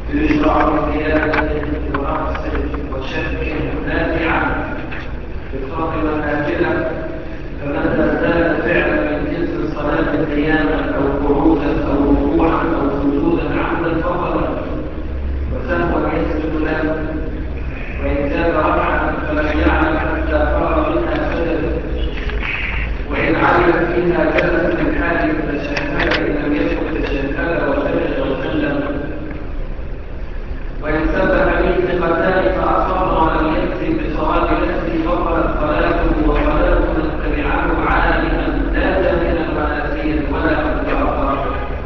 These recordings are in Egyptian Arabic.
يشرع بزيادة ونقص وشك نافعا في الفرق والنافلة فمتى زاد فعلا من جنس الصلاة قياما أو قعودا أو وقوعا أو سجودا عمدا فضلا وسهوا يسجد له وإن زاد ركعة فلم يعلم حتى فرغ منها سجد وإن علم فيها جلس من حال تشهد إن لم يكن تشهد وسجد وسلم وإن سبح به ثقتان فأصر ولم يكتب بصواب نفسه بطلت صلاته وصلاة من تبعه عالما لا جاهلا ولا سير ولا متأخرا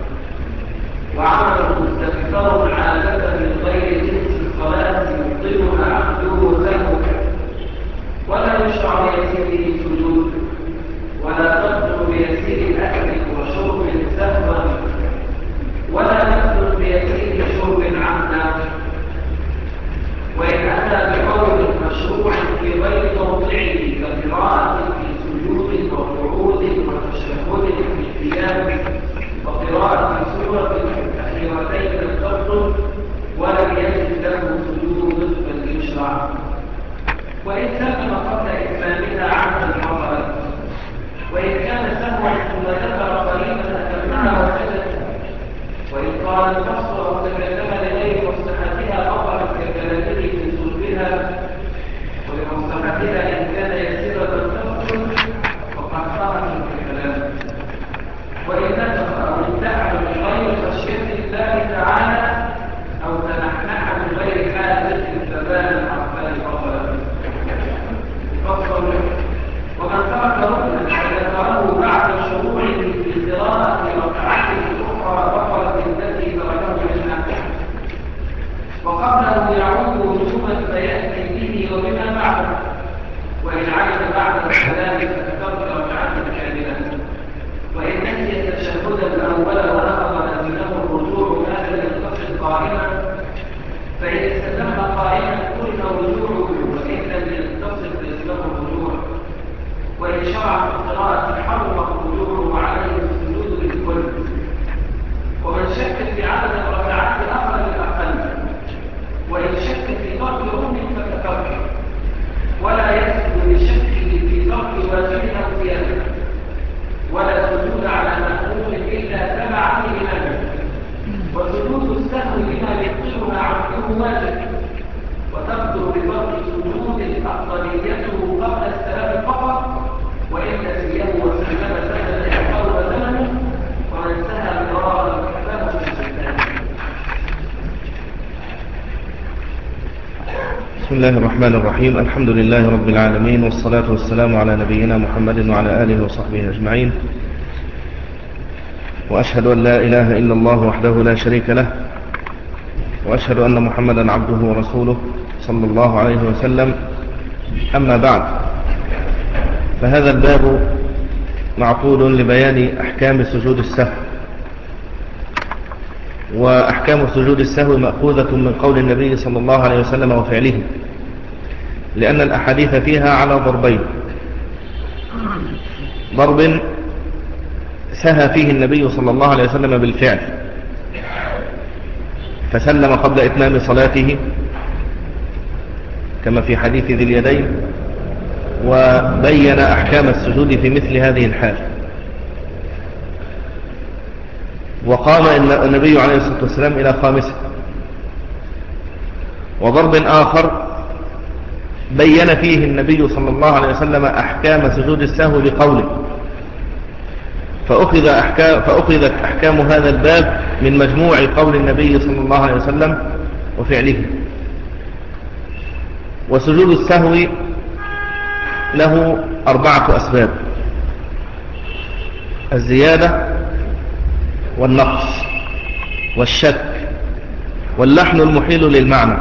وعمل مستكثر عادة من غير جنس الصلاة يبطلها عبده له ولا يشرع ليسيره سجود ولا تبطل بيسير أكل وشرب سهوا ولا تبطل بيسير شرب عمدا وإن أتى بقول مشروع في غير موضعه كقراءة في سجود وقعود وتشهد في قيام وقراءة سورة أخيرتين تبطل ولم يجد له سجود بل يشرع وإن سلم قبل إتمامها عمدا حصلت وإن كان سهوا ثم ذكر قريبا أتمها وسجد وإن قال الفصل أو تكلم لغير مصلحتها بطلت ككلامه في صلبها ولمصلحتها إن كان يسيرة تبطل فقد خرج في الكلام وإن نفخ أو ادعى من غير خشية الله تعالى أو تنحنح من غير حاجة فبان حرفان بطلا فصل ومن ترك ركنا فذكره بعد شروعه في قراءة ركعته الأخرى بطلت التي تركه منها وقبله يعود وجوبا فيأتي به وبما بعده وإن علم بعد السلام فترك ركعة كاملة وإن نسي التشهد الأول ونقض لزمه الرجوع ما لم يتصل قائما فإن استتم قائما ترك رجوعه وإن لم يتصل لزمه الرجوع وإن شرع في القراءة حرم رجوعه وعليه السجود بالكل ومن شك في عدد الركعات أخذ الأقل وإن شك في ترك ركن فتترك ولا يسجد لشكه في ترك واجب أو زيادة ولا سجود على مأمور إلا تبعا لإمامه وسجود السهو لما يبطلها عبده واجب وتبطل بفرق سجود أفضليته قبل السلام فقط وإن نسيه وسلم سهل يحفظ زمنه ومن سهى مرارا فله سلطان بسم الله الرحمن الرحيم الحمد لله رب العالمين والصلاة والسلام على نبينا محمد وعلى آله وصحبه أجمعين وأشهد أن لا إله إلا الله وحده لا شريك له وأشهد أن محمدا عبده ورسوله صلى الله عليه وسلم أما بعد فهذا الباب معقول لبيان أحكام سجود السهو وأحكام سجود السهو مأخوذة من قول النبي صلى الله عليه وسلم وفعله لأن الأحاديث فيها على ضربين ضرب سهى فيه النبي صلى الله عليه وسلم بالفعل فسلم قبل إتمام صلاته كما في حديث ذي اليدين وبين أحكام السجود في مثل هذه الحال وقام النبي عليه الصلاة والسلام إلى خامسة وضرب آخر بين فيه النبي صلى الله عليه وسلم أحكام سجود السهو بقوله فأخذ أحكام فأخذت أحكام هذا الباب من مجموع قول النبي صلى الله عليه وسلم وفعله وسجود السهو له أربعة أسباب الزيادة والنقص والشك واللحن المحيل للمعنى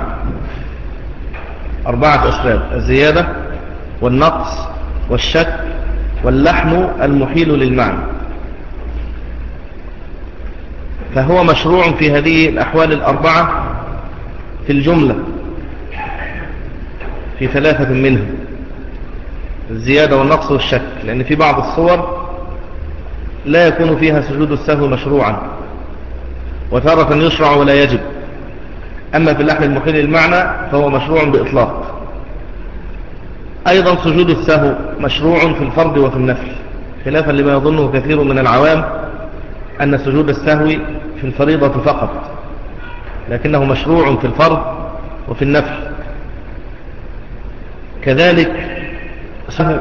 أربعة أسباب الزيادة والنقص والشك واللحن المحيل للمعنى فهو مشروع في هذه الأحوال الأربعة في الجملة في ثلاثة منها الزيادة والنقص والشك لأن في بعض الصور لا يكون فيها سجود السهو مشروعا وتارة يشرع ولا يجب أما في اللحن المخيل للمعنى فهو مشروع بإطلاق أيضا سجود السهو مشروع في الفرض وفي النفل خلافا لما يظنه كثير من العوام أن سجود السهو في الفريضة فقط لكنه مشروع في الفرض وفي النفل كذلك سهو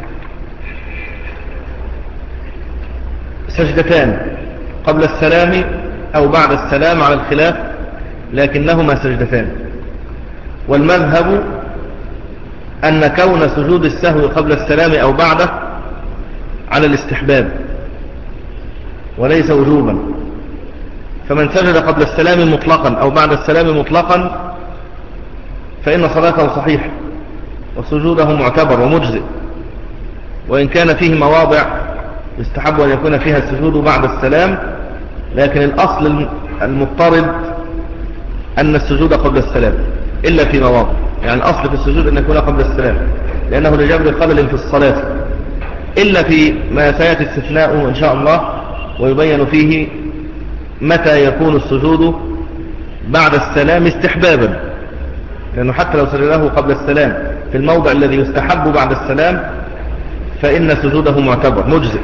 سجدتان قبل السلام أو بعد السلام على الخلاف لكنهما سجدتان والمذهب أن كون سجود السهو قبل السلام أو بعده على الاستحباب وليس وجوبا فمن سجد قبل السلام مطلقا أو بعد السلام مطلقا فإن صلاته صحيحة وسجوده معتبر ومجزئ وإن كان فيه مواضع يستحب أن يكون فيها السجود بعد السلام لكن الأصل المضطرد أن السجود قبل السلام إلا في مواضع يعني الأصل في السجود أن يكون قبل السلام لأنه لجبر خلل في الصلاة إلا في ما سيأتي استثناء إن شاء الله ويبين فيه متى يكون السجود بعد السلام استحبابا لأنه حتى لو سجده قبل السلام في الموضع الذي يستحب بعد السلام فإن سجوده معتبر مجزئ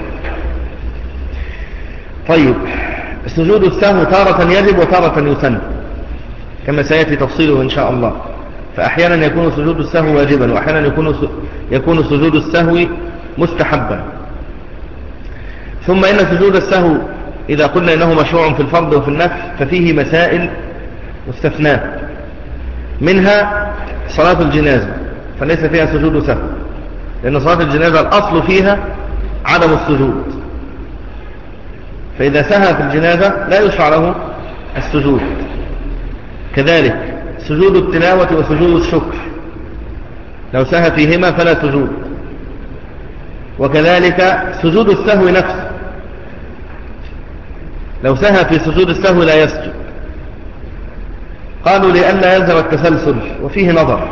طيب سجود السهو تارة يجب وتارة يسن كما سيأتي تفصيله إن شاء الله فأحيانا يكون سجود السهو واجبا وأحيانا يكون يكون سجود السهو مستحبا ثم إن سجود السهو إذا قلنا إنه مشروع في الفرض وفي النفل ففيه مسائل مستثناة منها صلاة الجنازة فليس فيها سجود سهو لأن صلاة الجنازة الأصل فيها عدم السجود فإذا سهى في الجنازة لا يشرع له السجود كذلك سجود التلاوة وسجود الشكر لو سهى فيهما فلا سجود وكذلك سجود السهو نفسه لو سهى في سجود السهو لا يسجد قالوا لئلا يلزم التسلسل وفيه نظر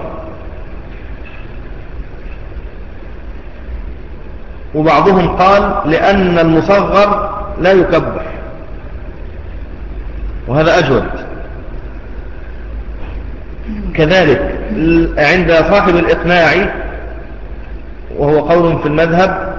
وبعضهم قال لأن المصغر لا يكبر وهذا أجود كذلك عند صاحب الإقناع وهو قول في المذهب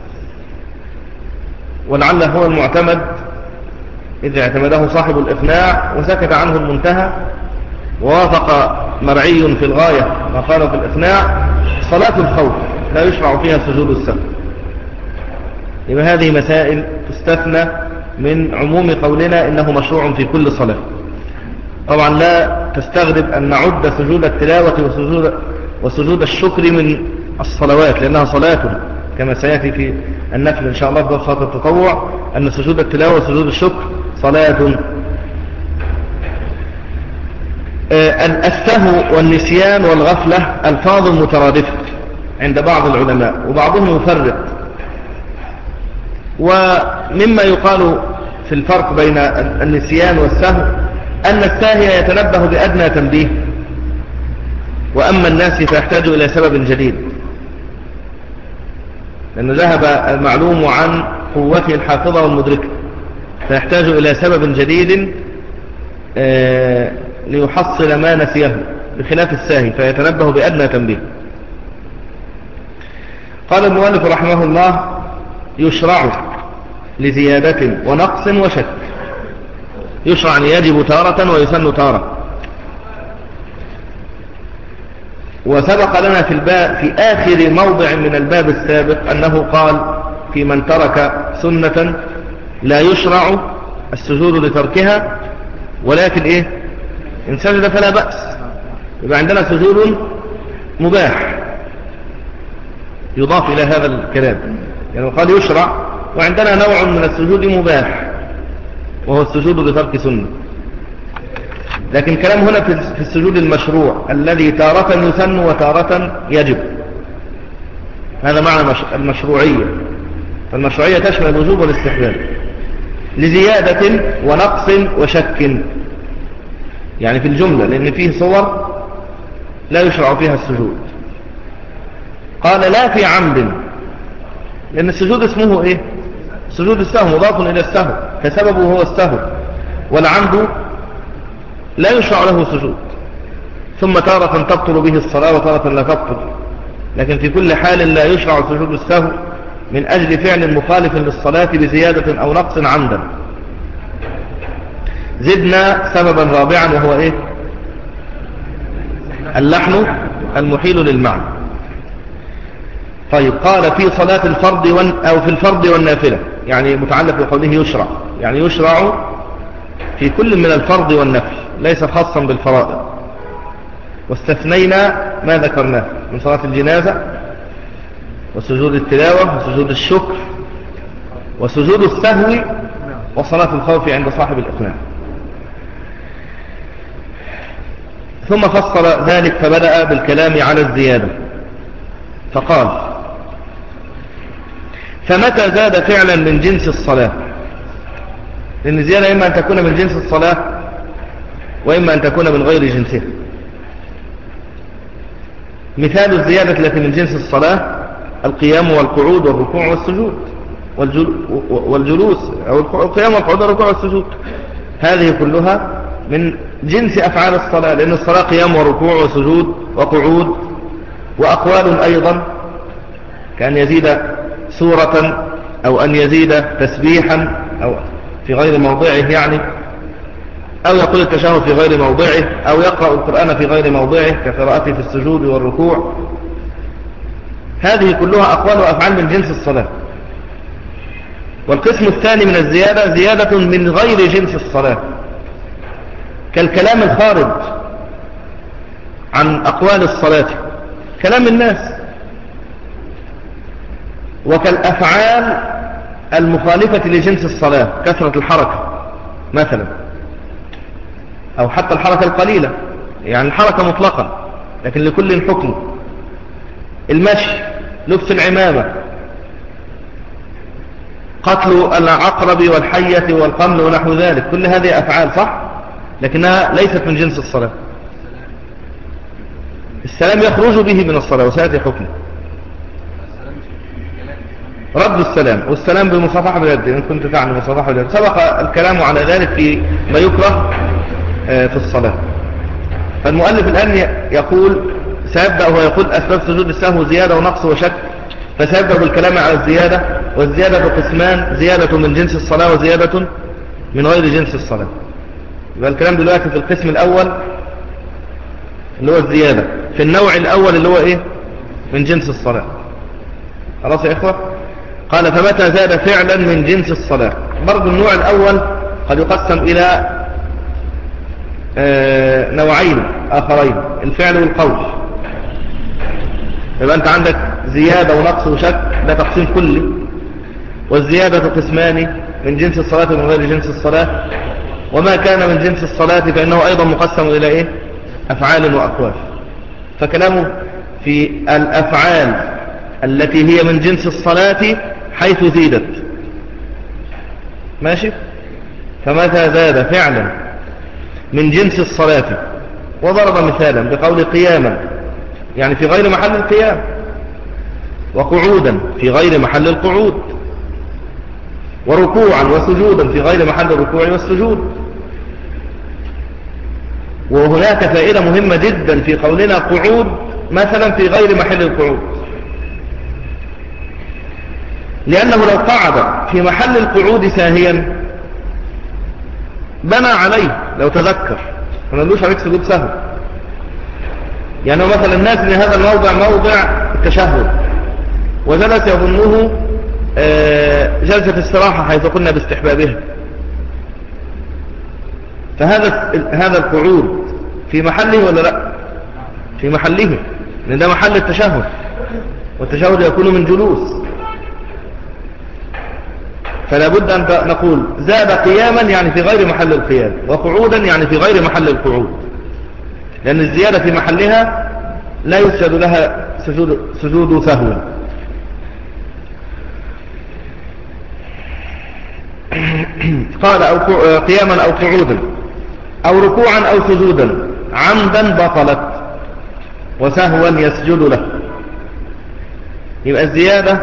ولعله هو المعتمد إذا اعتمده صاحب الإقناع وسكت عنه المنتهى ووافق مرعي في الغاية ما قال في الإقناع صلاة الخوف لا يشرع فيها سجود السهو يبقى هذه مسائل تستثنى من عموم قولنا إنه مشروع في كل صلاة طبعا لا تستغرب أن نعد سجود التلاوة وسجود, وسجود الشكر من الصلوات لأنها صلاة كما سيأتي في النفل إن شاء الله في صلاة التطوع أن سجود التلاوة وسجود الشكر صلاة آه، السهو والنسيان والغفلة ألفاظ مترادفة عند بعض العلماء وبعضهم يفرق ومما يقال في الفرق بين النسيان والسهو أن الساهي يتنبه بأدنى تنبيه وأما الناس فيحتاج إلى سبب جديد لأنه ذهب المعلوم عن قوته الحافظة والمدركة فيحتاج إلى سبب جديد آه، ليحصل ما نسيه بخلاف الساهي فيتنبه بأدنى تنبيه قال المؤلف رحمه الله يشرع لزيادة ونقص وشك يشرع أن يجب تارة ويسن تارة وسبق لنا في الباب في آخر موضع من الباب السابق أنه قال في من ترك سنة لا يشرع السجود لتركها ولكن إيه إن سجد فلا بأس يبقى عندنا سجود مباح يضاف إلى هذا الكلام يعني قال يشرع وعندنا نوع من السجود مباح وهو السجود لترك سنة لكن كلام هنا في السجود المشروع الذي تارة يسن وتارة يجب هذا معنى المشروعية فالمشروعية تشمل الوجوب والاستحباب لزيادة ونقص وشك يعني في الجملة لأن فيه صور لا يشرع فيها السجود قال لا في عمد لأن السجود اسمه إيه سجود السهو مضاف إلى السهو فسببه هو السهو والعمد لا يشرع له سجود ثم تارة تبطل به الصلاة وتارة لا تبطل لكن في كل حال لا يشرع سجود السهو من أجل فعل مخالف للصلاة بزيادة أو نقص عمدا زدنا سببا رابعا وهو إيه اللحن المحيل للمعنى طيب قال في صلاة الفرض أو في الفرض والنافلة يعني متعلق بقوله يشرع يعني يشرع في كل من الفرض والنفل ليس خاصا بالفرائض واستثنينا ما ذكرناه من صلاة الجنازة وسجود التلاوة وسجود الشكر وسجود السهو وصلاة الخوف عند صاحب الإقناع ثم فصل ذلك فبدأ بالكلام على الزيادة فقال فمتى زاد فعلا من جنس الصلاة لأن الزيادة إما أن تكون من جنس الصلاة وإما أن تكون من غير جنسها مثال الزيادة التي من جنس الصلاة القيام والقعود والركوع والسجود والجلوس أو القيام والقعود والركوع والسجود هذه كلها من جنس أفعال الصلاة لأن الصلاة قيام وركوع وسجود وقعود وأقوال أيضا كأن يزيد سورة أو أن يزيد تسبيحا أو في غير موضعه يعني أو يقول التشهد في غير موضعه أو يقرأ القرآن في غير موضعه كقراءته في السجود والركوع هذه كلها أقوال وأفعال من جنس الصلاة والقسم الثاني من الزيادة زيادة من غير جنس الصلاة كالكلام الخارج عن أقوال الصلاة كلام الناس وكالأفعال المخالفة لجنس الصلاة كثرة الحركة مثلا أو حتى الحركة القليلة يعني الحركة مطلقة لكن لكل حكم المشي لبس العمامة قتل العقرب والحية والقمل ونحو ذلك كل هذه أفعال صح لكنها ليست من جنس الصلاة السلام يخرج به من الصلاة وسيأتي حكمه رد السلام والسلام بمصافحة باليد إن كنت تعني مصافحة باليد سبق الكلام على ذلك في ما يكره آه، في الصلاة فالمؤلف الآن يقول سيبدأ وهو يقول أسباب سجود السهو زيادة ونقص وشك فسيبدأ بالكلام على الزيادة والزيادة قسمان زيادة من جنس الصلاة وزيادة من غير جنس الصلاة يبقى الكلام دلوقتي في القسم الأول اللي هو الزيادة في النوع الأول اللي هو إيه من جنس الصلاة خلاص يا إخوة قال فمتى زاد فعلا من جنس الصلاة برضو النوع الأول قد يقسم إلى آه، نوعين آخرين الفعل والقول يبقى أنت عندك زيادة ونقص وشك ده تقسيم كلي والزيادة قسمان من جنس الصلاة ومن غير جنس الصلاة وما كان من جنس الصلاة فإنه أيضا مقسم إلى إيه أفعال وأقوال فكلامه في الأفعال التي هي من جنس الصلاة حيث زيدت ماشي فمتى زاد فعلا من جنس الصلاة وضرب مثالا بقول قياما يعني في غير محل القيام وقعودا في غير محل القعود وركوعا وسجودا في غير محل الركوع والسجود وهناك فائدة مهمة جدا في قولنا قعود مثلا في غير محل القعود لأنه لو قعد في محل القعود ساهيا بنى عليه لو تذكر ما نقولوش عليك سجود سهو يعني مثلا الناس ان هذا الموضع موضع التشهد وجلس يظنه آه، جلسة استراحة حيث قلنا باستحبابها فهذا هذا القعود في محله ولا لا في محله لأن ده محل التشهد والتشهد يكون من جلوس فلا بد أن نقول زاد قياما يعني في غير محل القيام وقعودا يعني في غير محل القعود لأن الزيادة في محلها لا يسجد لها سجود, سجود سهو قال أو قياما أو قعودا أو ركوعا أو سجودا عمدا بطلت وسهوا يسجد له يبقى الزيادة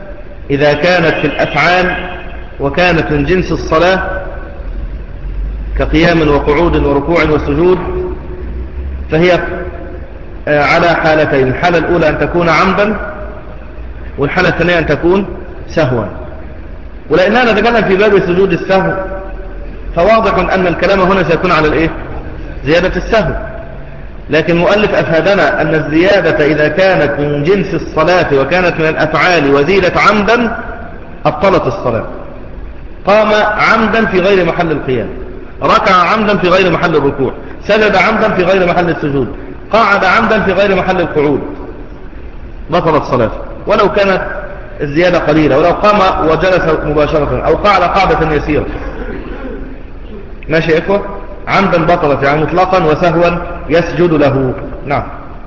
إذا كانت في الأفعال وكانت من جنس الصلاة كقيام وقعود وركوع وسجود فهي آه، على حالتين الحالة الأولى أن تكون عمدا والحالة الثانية أن تكون سهوا ولأننا نتكلم في باب سجود السهو فواضح أن الكلام هنا سيكون على الإيه؟ زيادة السهو لكن المؤلف أفهدنا أن الزيادة إذا كانت من جنس الصلاة وكانت من الأفعال وزيدت عمدا أبطلت الصلاة قام عمدا في غير محل القيام ركع عمدا في غير محل الركوع سجد عمدا في غير محل السجود قعد عمدا في غير محل القعود بطلت صلاته ولو كانت الزيادة قليلة ولو قام وجلس مباشرة أو قعد قعدة يسيرة ماشي يا إخوة عمدا بطلت يعني مطلقا وسهوا يسجد له نعم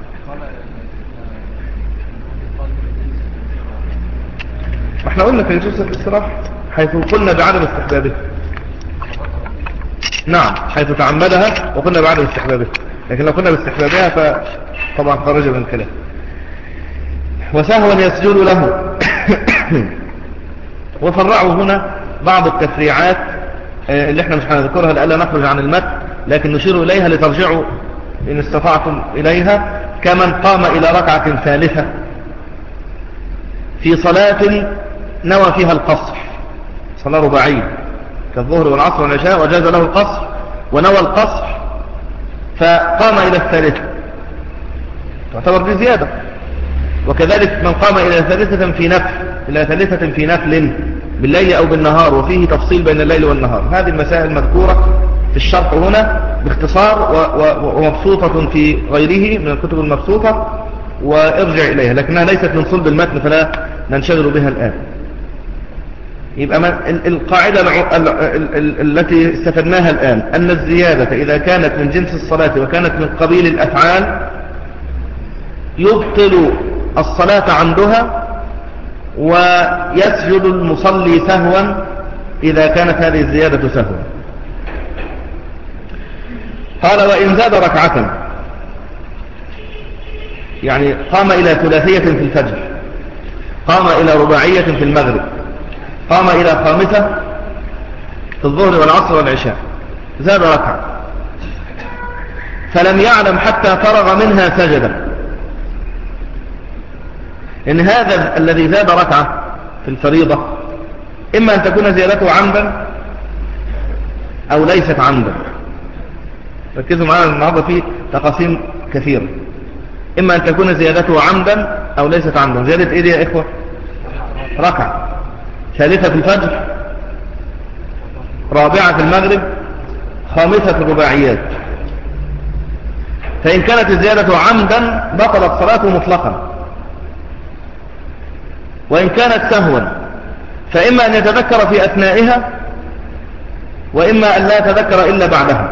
احنا قلنا في جلسة الاستراحة حيث قلنا بعدم استحبابه نعم حيث تعمدها وقلنا بعدم استحبابه لكن لو قلنا باستحبابها فطبعا خرج من الكلام وسهوا يسجد له وفرعوا هنا بعض التفريعات آه، اللي احنا مش هنذكرها لألا نخرج عن المتن لكن نشير إليها لترجعوا إن استطعتم إليها كمن قام إلى ركعة ثالثة في صلاة نوى فيها القصر صلاة رباعية كالظهر والعصر والعشاء وجاز له القصر ونوى القصر فقام إلى الثالثة تعتبر دي زيادة وكذلك من قام إلى ثالثة في نفل إلى ثالثة في نفل بالليل أو بالنهار وفيه تفصيل بين الليل والنهار هذه المسائل مذكورة في الشرح هنا باختصار ومبسوطة في غيره من الكتب المبسوطة وارجع إليها لكنها ليست من صلب المتن فلا ننشغل بها الآن يبقى القاعدة التي استفدناها الآن أن الزيادة إذا كانت من جنس الصلاة وكانت من قبيل الأفعال يبطل الصلاة عندها ويسجد المصلي سهوا إذا كانت هذه الزيادة سهوا قال وإن زاد ركعة يعني قام إلى ثلاثية في الفجر قام إلى رباعية في المغرب قام إلى خامسة في الظهر والعصر والعشاء زاد ركعة فلم يعلم حتى فرغ منها سجدا إن هذا الذي زاد ركعة في الفريضة إما أن تكون زيادته عمدا أو ليست عمدا ركزوا معنا النهاردة في تقاسيم كثيرة إما أن تكون زيادته عمدا أو ليست عمدا زيادة إيه دي يا إخوة ركعة ثالثة في الفجر رابعة في المغرب خامسة في الرباعيات فإن كانت الزيادة عمدا بطلت صلاته مطلقا وإن كانت سهوا فإما أن يتذكر في أثنائها وإما أن لا يتذكر إلا بعدها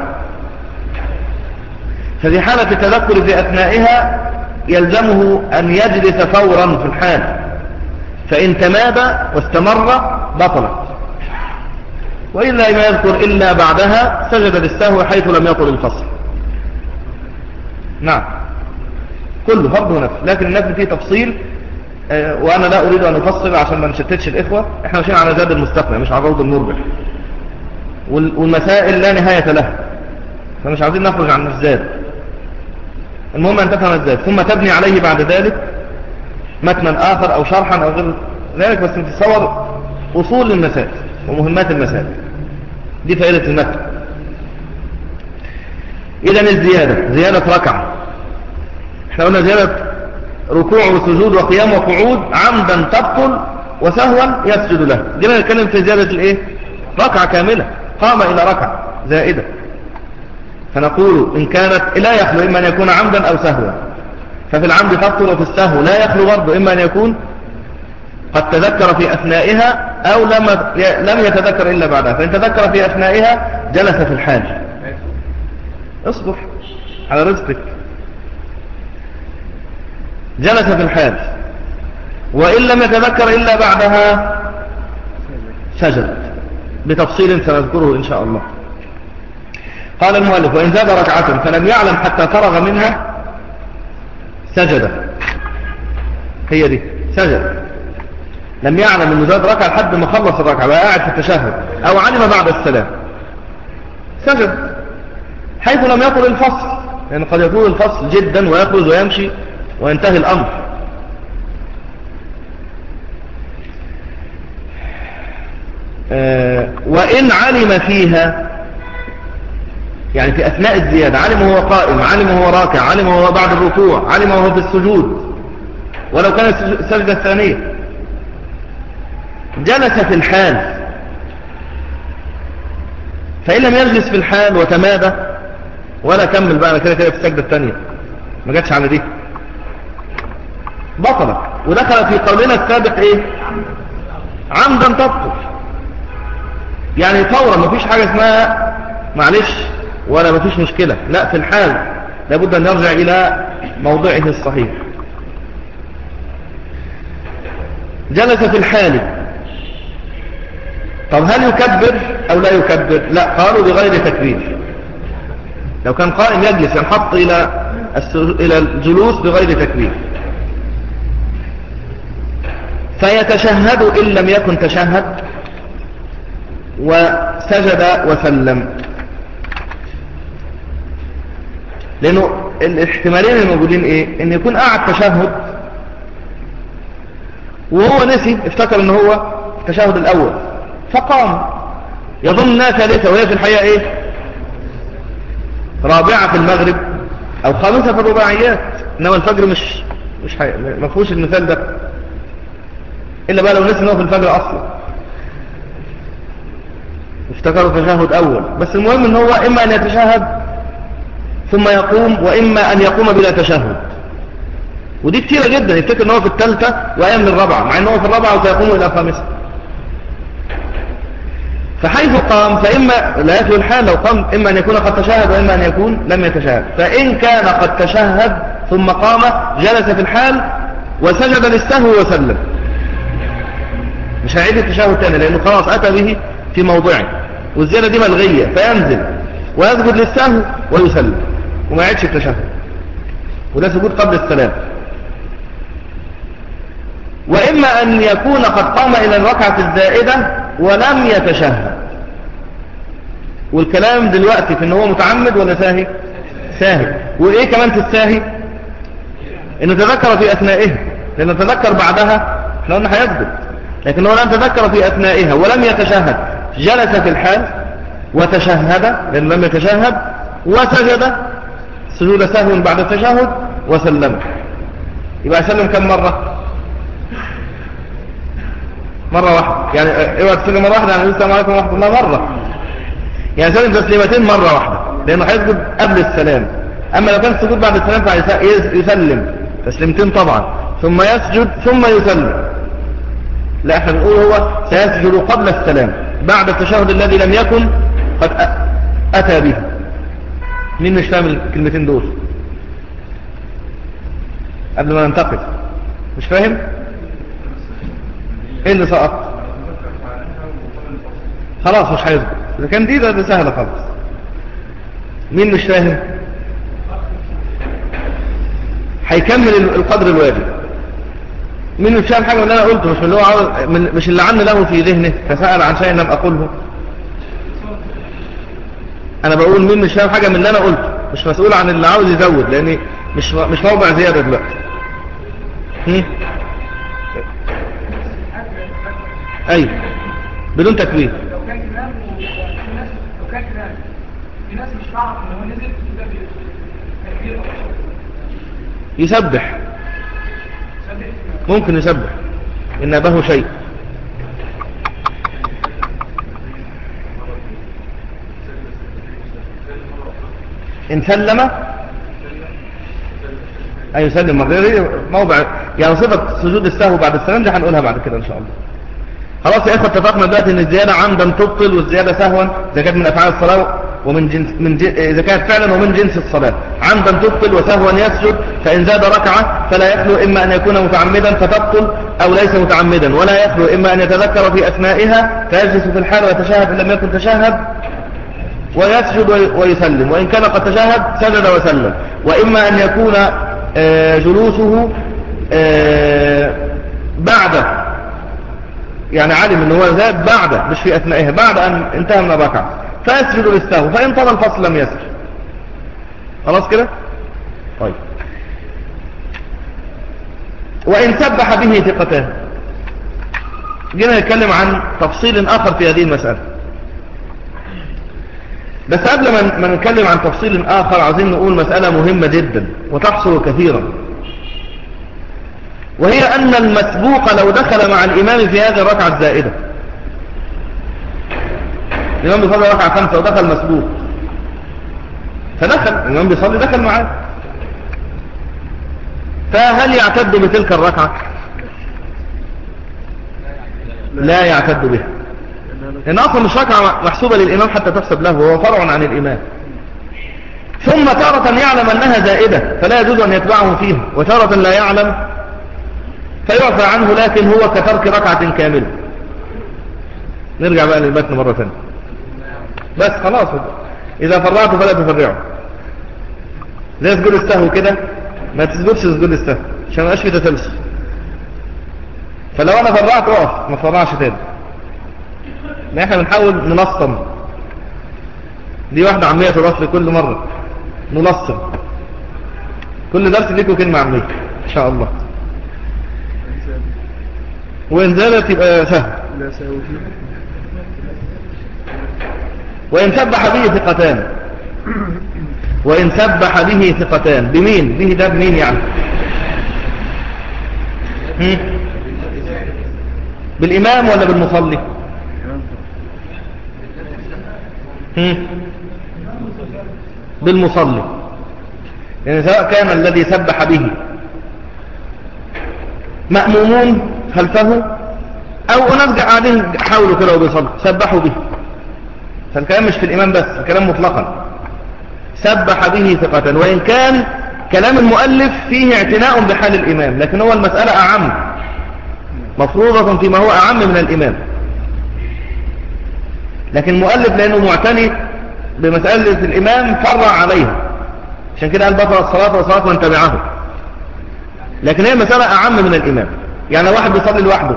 ففي حالة التذكر في أثنائها يلزمه أن يجلس فورا في الحال فإن تمادى واستمر بطلت وإلا ما يذكر إلا بعدها سجد للسهو حيث لم يطل الفصل نعم كله فرض نفس لكن النفس فيه تفصيل آه، وأنا لا أريد أن أفصل عشان ما نشتتش الإخوة إحنا ماشيين على زاد المستقبل مش على روض المربح والمسائل لا نهاية لها فمش عايزين نخرج عن الزاد المهم أن تفهم الزاد ثم تبني عليه بعد ذلك متنا آخر أو شرحا أو غير ذلك بس نتصور أصول المسائل ومهمات المسائل دي فائدة المتن إذا الزيادة زيادة ركعة احنا قلنا زيادة ركوع وسجود وقيام وقعود عمدا تبطل وسهوا يسجد له دي نتكلم في زيادة الايه ركعة كاملة قام الى ركعة زائدة فنقول ان كانت لا يخلو اما ان يكون عمدا او سهوا ففي العمد تبطل وفي السهو لا يخلو برضه اما ان يكون قد تذكر في اثنائها او لم لم يتذكر الا بعدها فان تذكر في اثنائها جلس في الحال اصبر على رزقك جلس في الحال وإن لم يتذكر إلا بعدها سجد بتفصيل سنذكره إن شاء الله قال المؤلف وإن زاد ركعة فلم يعلم حتى فرغ منها سجد هي دي سجد لم يعلم انه زاد ركعة لحد ما خلص الركعة بقى قاعد في التشهد او علم بعد السلام سجد حيث لم يطل الفصل لأن قد يطول الفصل جدا ويخرج ويمشي وينتهي الأمر آه، وإن علم فيها يعني في أثناء الزيادة علم وهو قائم علم وهو راكع علم وهو بعد الركوع علم وهو في السجود ولو كانت السجدة الثانية جلس في الحال فإن لم يجلس في الحال وتمادى ولا كمل بقى كده كده في السجدة الثانية ما جاتش على دي بطلت ودخل في قولنا السابق ايه عمدا تبطل يعني فورا مفيش حاجة اسمها معلش ولا مفيش مشكلة لا في الحال لابد أن يرجع إلى موضعه الصحيح جلس في الحال طب هل يكبر أو لا يكبر لا قالوا بغير تكبير لو كان قائم يجلس ينحط إلى إلى الجلوس بغير تكبير فيتشهد إن لم يكن تشهد وسجد وسلم لأنه الاحتمالين الموجودين إيه إن يكون قاعد تشهد وهو نسي افتكر ان هو التشهد الأول فقام يظن انها ثالثة وهي في الحقيقة ايه رابعة في المغرب او خامسة في الرباعيات انما الفجر مش مش حقيقة ما فيهوش المثال ده الا بقى لو نسي انه في الفجر اصلا افتكروا تشهد اول بس المهم ان هو اما ان يتشهد ثم يقوم واما ان يقوم بلا تشهد ودي كتيرة جدا يفتكر ان هو في الثالثة وايام الرابعة مع ان هو في الرابعة وسيقوم الى الخامسة فحيث قام فإما لا يخلو الحال لو قام إما أن يكون قد تشاهد وإما أن يكون لم يتشاهد فإن كان قد تشهد ثم قام جلس في الحال وسجد للسهو وسلم مش هيعيد التشهد الثاني لأنه خلاص أتى به في موضعه والزيادة دي ملغية فينزل ويسجد للسهو ويسلم وما يعيدش التشهد وده سجود قبل السلام وإما أن يكون قد قام إلى الركعة الزائدة ولم يتشهد والكلام دلوقتي في ان هو متعمد ولا ساهي ساهي وايه كمان في الساهي انه تذكر في اثنائها لانه تذكر بعدها احنا قلنا هيسجد لكن هو لم تذكر في اثنائها ولم يتشهد جلس في الحال وتشهد لانه لم يتشهد وسجد سجود سهو بعد التشهد وسلم يبقى يسلم كم مرة مرة واحدة يعني اوعى تسلم مرة واحدة يعني السلام عليكم ورحمة الله مرة يعني سلم تسليمتين مرة واحدة لأنه هيسجد قبل السلام أما لو كان السجود بعد السلام فيسلم تسليمتين طبعا ثم يسجد ثم يسلم لا احنا بنقول هو سيسجد قبل السلام بعد التشهد الذي لم يكن قد أتى به مين مش فاهم الكلمتين دول قبل ما ننتقل مش فاهم ايه اللي سقط خلاص مش هيظبط اذا كان دي ده, ده سهله خالص مين مش فاهم هيكمل القدر الواجب مين مش فاهم حاجه من اللي انا قلته مش من اللي هو عاوز مش اللي عن له في ذهنه فسال عن شيء لم اقوله انا بقول مين مش فاهم حاجه من اللي انا قلته مش مسؤول عن اللي عاوز يزود لاني مش مش موضع زياده دلوقتي ايوه بدون تكبير لو كان امام وفي ناس لو كان امام في ناس مش تعرف ان هو نزل يبقى تكبير يسبح ممكن يسبح إن أباه شيء إن سلم أي يسلم مرة موضع يعني صفة سجود السهو بعد السلام دي هنقولها بعد كده إن شاء الله خلاص يا إخوة اتفقنا دلوقتي إن الزيادة عمدا تبطل والزيادة سهوا إذا كانت من أفعال الصلاة ومن جنس من جن... إذا كانت فعلا ومن جنس الصلاة عمدا تبطل وسهوا يسجد فإن زاد ركعة فلا يخلو إما أن يكون متعمدا فتبطل أو ليس متعمدا ولا يخلو إما أن يتذكر في أثنائها فيجلس في الحال ويتشهد إن لم يكن تشهد ويسجد ويسلم وإن كان قد تشهد سجد وسلم وإما أن يكون جلوسه بعد يعني علم ان هو زاد بعد مش في اثنائها بعد ان انتهى من الركعه فيسجد للسهو فإن طال الفصل لم يسجد خلاص كده طيب وإن سبح به ثقتان جينا نتكلم عن تفصيل آخر في هذه المسألة بس قبل ما نتكلم عن تفصيل آخر عايزين نقول مسألة مهمة جدا وتحصل كثيرا وهي أن المسبوق لو دخل مع الإمام في هذه الركعة الزائدة الإمام بيصلي ركعة خمسة ودخل مسبوق فدخل الإمام بيصلي دخل معاه فهل يعتد بتلك الركعة لا يعتد بها لأن أصلا مش ركعة محسوبة للإمام حتى تحسب له وهو فرع عن الإمام ثم تارة يعلم أنها زائدة فلا يجوز أن يتبعه فيها وتارة لا يعلم فيعفى عنه لكن هو كترك ركعة كاملة نرجع بقى للمتن مرة ثانية بس خلاص إذا فرعته فلا تفرعه زي سجود السهو كده ما تسجدش سجود السهو عشان ما يبقاش في تسلسل فلو انا فرعت اقف ما تفرعش تاني ما احنا بنحاول ننصم دي واحدة عامية في الوصل كل مرة ننصم كل درس ليكوا كلمة عامية ان شاء الله وإن زالت يبقى سهل وإن سبح به ثقتان وإن سبح به ثقتان بمين به ده بمين يعني هم؟ بالإمام ولا بالمصلي هم؟ بالمصلي يعني سواء كان الذي سبح به مأمومون خلفه أو أناس قاعدين حاولوا كده وبيصلوا سبحوا به فالكلام مش في الإمام بس الكلام مطلقا سبح به ثقة وإن كان كلام المؤلف فيه اعتناء بحال الإمام لكن هو المسألة أعم مفروضة فيما هو أعم من الإمام لكن المؤلف لأنه معتني بمسألة الإمام فرع عليها عشان كده قال بطل الصلاة وصلاة من تبعه لكن هي مسألة أعم من الإمام يعني واحد بيصلي لوحده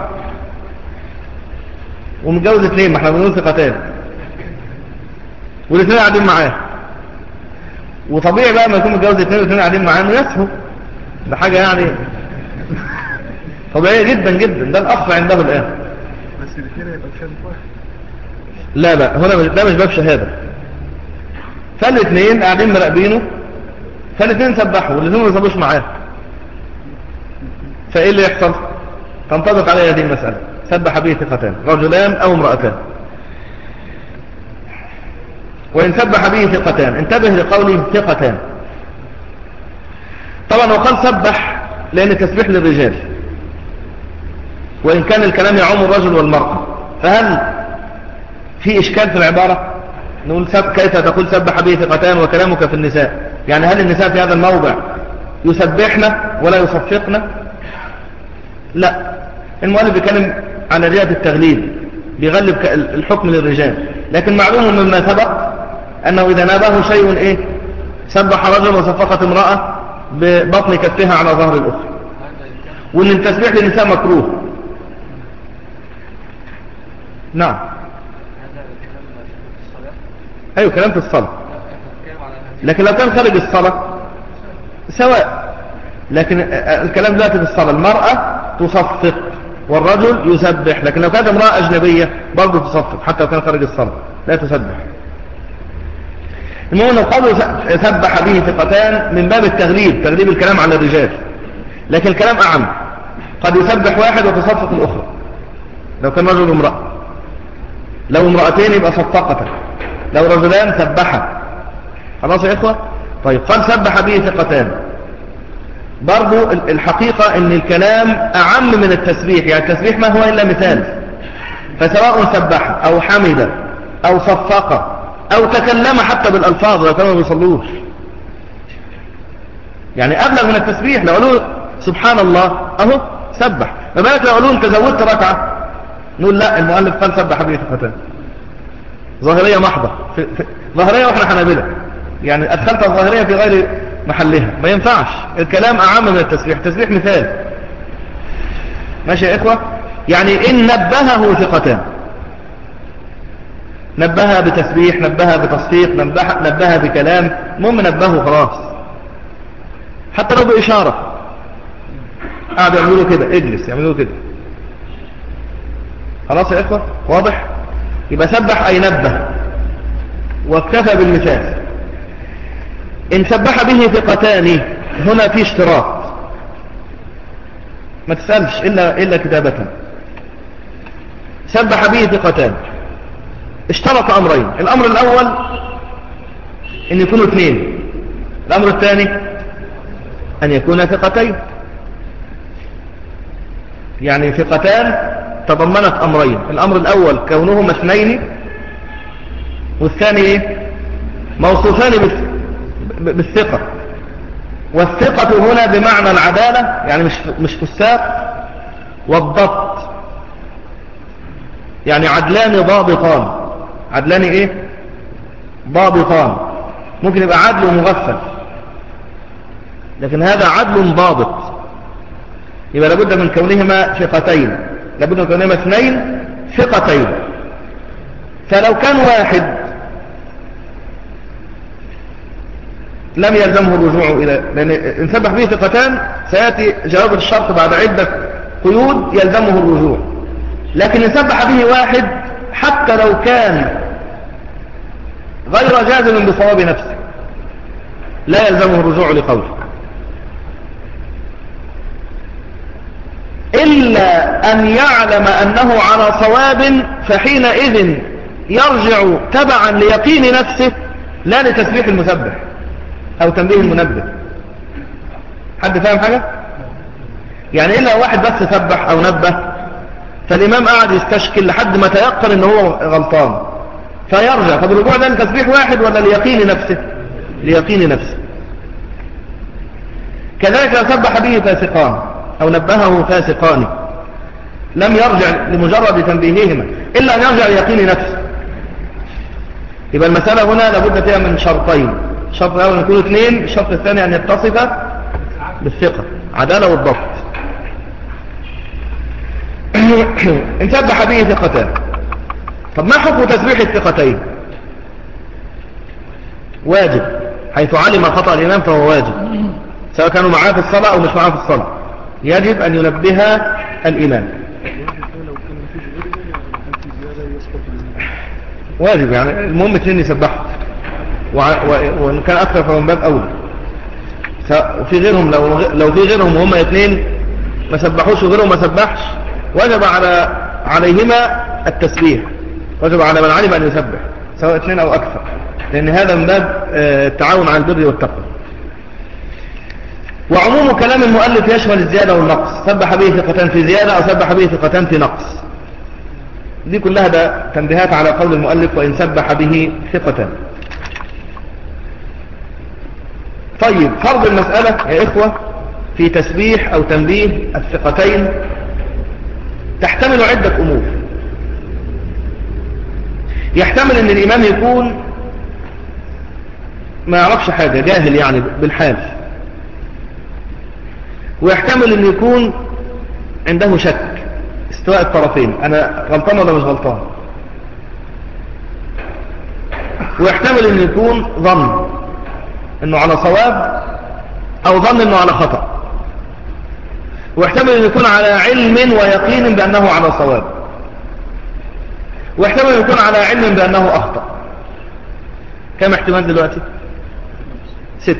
ومتجوز اثنين ما احنا بنقول ثقتان والاثنين قاعدين معاه وطبيعي بقى ما يكون متجوز اثنين والاثنين قاعدين معاه انه يسهو ده حاجة يعني طبيعية جدا جدا ده الأصل عنده الآن بس الاثنين هيبقى بشهادة واحد لا لا هنا مش- ده مش باب شهادة فالاثنين قاعدين مراقبينه فالاثنين سبحوا والاثنين ما سبوش معاه فايه اللي يحصل تنطبق عليه هذه المسألة سبح به ثقتان رجلان او امرأتان وإن سبح به ثقتان انتبه لقوله ثقتان طبعا وقال سبح لأن التسبيح للرجال وإن كان الكلام يعم الرجل والمرأة فهل في إشكال في العبارة نقول سب كيف تقول سبح به ثقتان وكلامك في النساء يعني هل النساء في هذا الموضع يسبحن ولا يصفقن لا المؤلف بيتكلم على جهة التغليب بيغلب ك- الحكم للرجال لكن معلوم مما سبق أنه إذا نابه شيء إيه سبح رجل وصفقت امرأة ببطن كفها على ظهر الأخرى وأن التسبيح للنساء مكروه نعم أيوة كلام في الصلاة لكن لو كان خارج الصلاة سواء لكن الكلام دلوقتي في الصلاة المرأة تصفق والرجل يسبح لكن لو كانت امرأة أجنبية برضه تصفق حتى لو كان خارج الصلاة لا تسبح المهم أنه قالوا سبح به ثقتان من باب التغليب تغليب الكلام على الرجال لكن الكلام أعم قد يسبح واحد وتصفق الأخرى لو كان رجل وامرأة لو امرأتين يبقى صفقة لو رجلان سبحا خلاص يا إخوة طيب قال سبح به ثقتان برضو ال- الحقيقة ان الكلام اعم من التسبيح يعني التسبيح ما هو الا مثال فسواء سبح او حمد او صفق او تكلم حتى بالالفاظ لو كانوا ما بيصلوش يعني ابلغ من التسبيح لو قالوا سبحان الله اهو سبح ما بالك لو قالوا انت زودت ركعة نقول لا المؤلف قال سبح به ثقتان ظاهرية محضة في في ظاهرية واحنا حنابلة يعني ادخلت الظاهرية في غير محلها ما ينفعش الكلام اعم من التسبيح التسبيح مثال ماشي يا اخوة يعني ان نبهه ثقتان نبهها بتسبيح نبهها بتصفيق نبهها, نبهها بكلام المهم نبهه خلاص حتى لو بإشارة قاعدوا يعملوا كده اجلس يعملوا كده خلاص يا إخوة واضح يبقى سبح أي نبه واكتفى بالمثال إن سبح به ثقتان هنا في اشتراط ما تسألش إلا, إلا كتابة سبح به ثقتان اشترط أمرين الأمر الأول أن يكونوا اثنين الأمر الثاني أن يكون ثقتين يعني ثقتان تضمنت أمرين الأمر الأول كونهما اثنين والثاني إيه؟ موصوفان بالثقة والثقة هنا بمعنى العدالة يعني مش مش فساق والضبط يعني عدلان ضابطان عدلان ايه ضابطان ممكن يبقى عدل مغفل لكن هذا عدل ضابط يبقى لابد من كونهما ثقتين لابد من كونهما اثنين ثقتين فلو كان واحد لم يلزمه الرجوع إلى لأن إن سبح به ثقتان سيأتي جواب الشرط بعد عدة قيود يلزمه الرجوع لكن إن سبح به واحد حتى لو كان غير جازم بصواب نفسه لا يلزمه الرجوع لقوله إلا أن يعلم أنه على صواب فحينئذ يرجع تبعا ليقين نفسه لا لتسبيح المسبح أو تنبيه المنبه حد فاهم حاجة يعني إلا واحد بس سبح أو نبه فالإمام قاعد يستشكل لحد ما تيقن ان هو غلطان فيرجع طب الرجوع ده لتسبيح واحد ولا ليقين نفسه ليقين نفسه كذلك لو سبح به فاسقان أو نبهه فاسقان لم يرجع لمجرد تنبيههما إلا أن يرجع ليقين نفسه يبقى المسألة هنا لابد فيها من شرطين الشرط الأول أن يكون اثنين الشرط الثاني أن يتصف بالثقة عدالة والضبط إن سبح به ثقتان طب ما حكم تسبيح الثقتين واجب حيث علم خطأ الإمام فهو واجب سواء كانوا معاه في الصلاة أو مش معاه في الصلاة يجب أن ينبه الإمام واجب يعني المهم اثنين يسبحوا وإن كان أكثر فمن باب أولى وفي غيرهم لو, لو في غيرهم وهم اثنين ما سبحوش وغيرهم ما سبحش وجب على عليهما التسبيح وجب على من علم أن يسبح سواء اثنين أو أكثر لأن هذا من باب التعاون على البر والتقوى وعموم كلام المؤلف يشمل الزيادة والنقص سبح به ثقتان في زيادة أو سبح به ثقتان في نقص دي كلها ده تنبيهات على قول المؤلف وإن سبح به ثقتان طيب فرض المسألة يا إخوة في تسبيح أو تنبيه الثقتين تحتمل عدة أمور يحتمل أن الإمام يكون ما يعرفش حاجة جاهل يعني بالحال ويحتمل أن يكون عنده شك استواء الطرفين أنا غلطان ولا مش غلطان ويحتمل أن يكون ظن أنه على صواب أو ظن أنه على خطأ ويحتمل أن يكون على علم ويقين بأنه على صواب ويحتمل أن يكون على علم بأنه أخطأ كم احتمال دلوقتي ست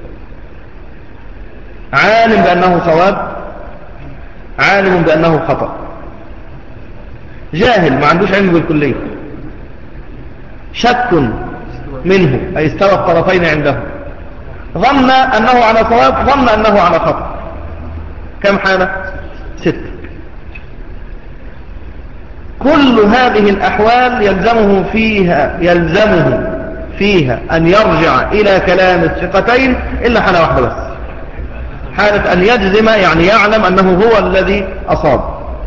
عالم بأنه صواب عالم بأنه خطأ جاهل ما عندوش علم بالكلية شك منه أي استوى الطرفين عنده ظن أنه على صواب ظن أنه على خطأ كم حالة ست كل هذه الأحوال يلزمه فيها يلزمه فيها أن يرجع إلى كلام الثقتين إلا حالة واحدة بس حالة أن يجزم يعني يعلم أنه هو الذي أصاب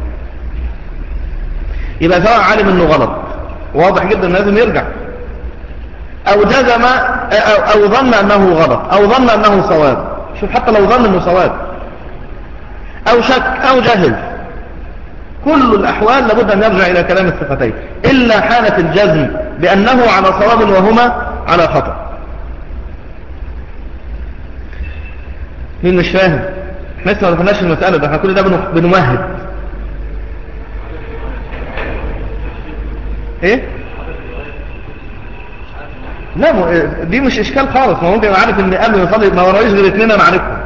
يبقى سواء علم أنه غلط واضح جدا لازم يرجع أو جزم أو, أو ظن أنه غلط أو ظن أنه صواب شوف حتى لو ظن أنه صواب أو شك أو جهل كل الأحوال لابد أن يرجع إلى كلام الثقتين إلا حالة الجزم بأنه على صواب وهما على خطأ مين مش فاهم احنا لسه ما دخلناش المسألة ده احنا كل ده بنو- بنمهد ايه لا م- دي مش اشكال خالص ما ممكن يبقى عارف ان قبل ما يصلي ما ورايش غير اتنين انا عارفهم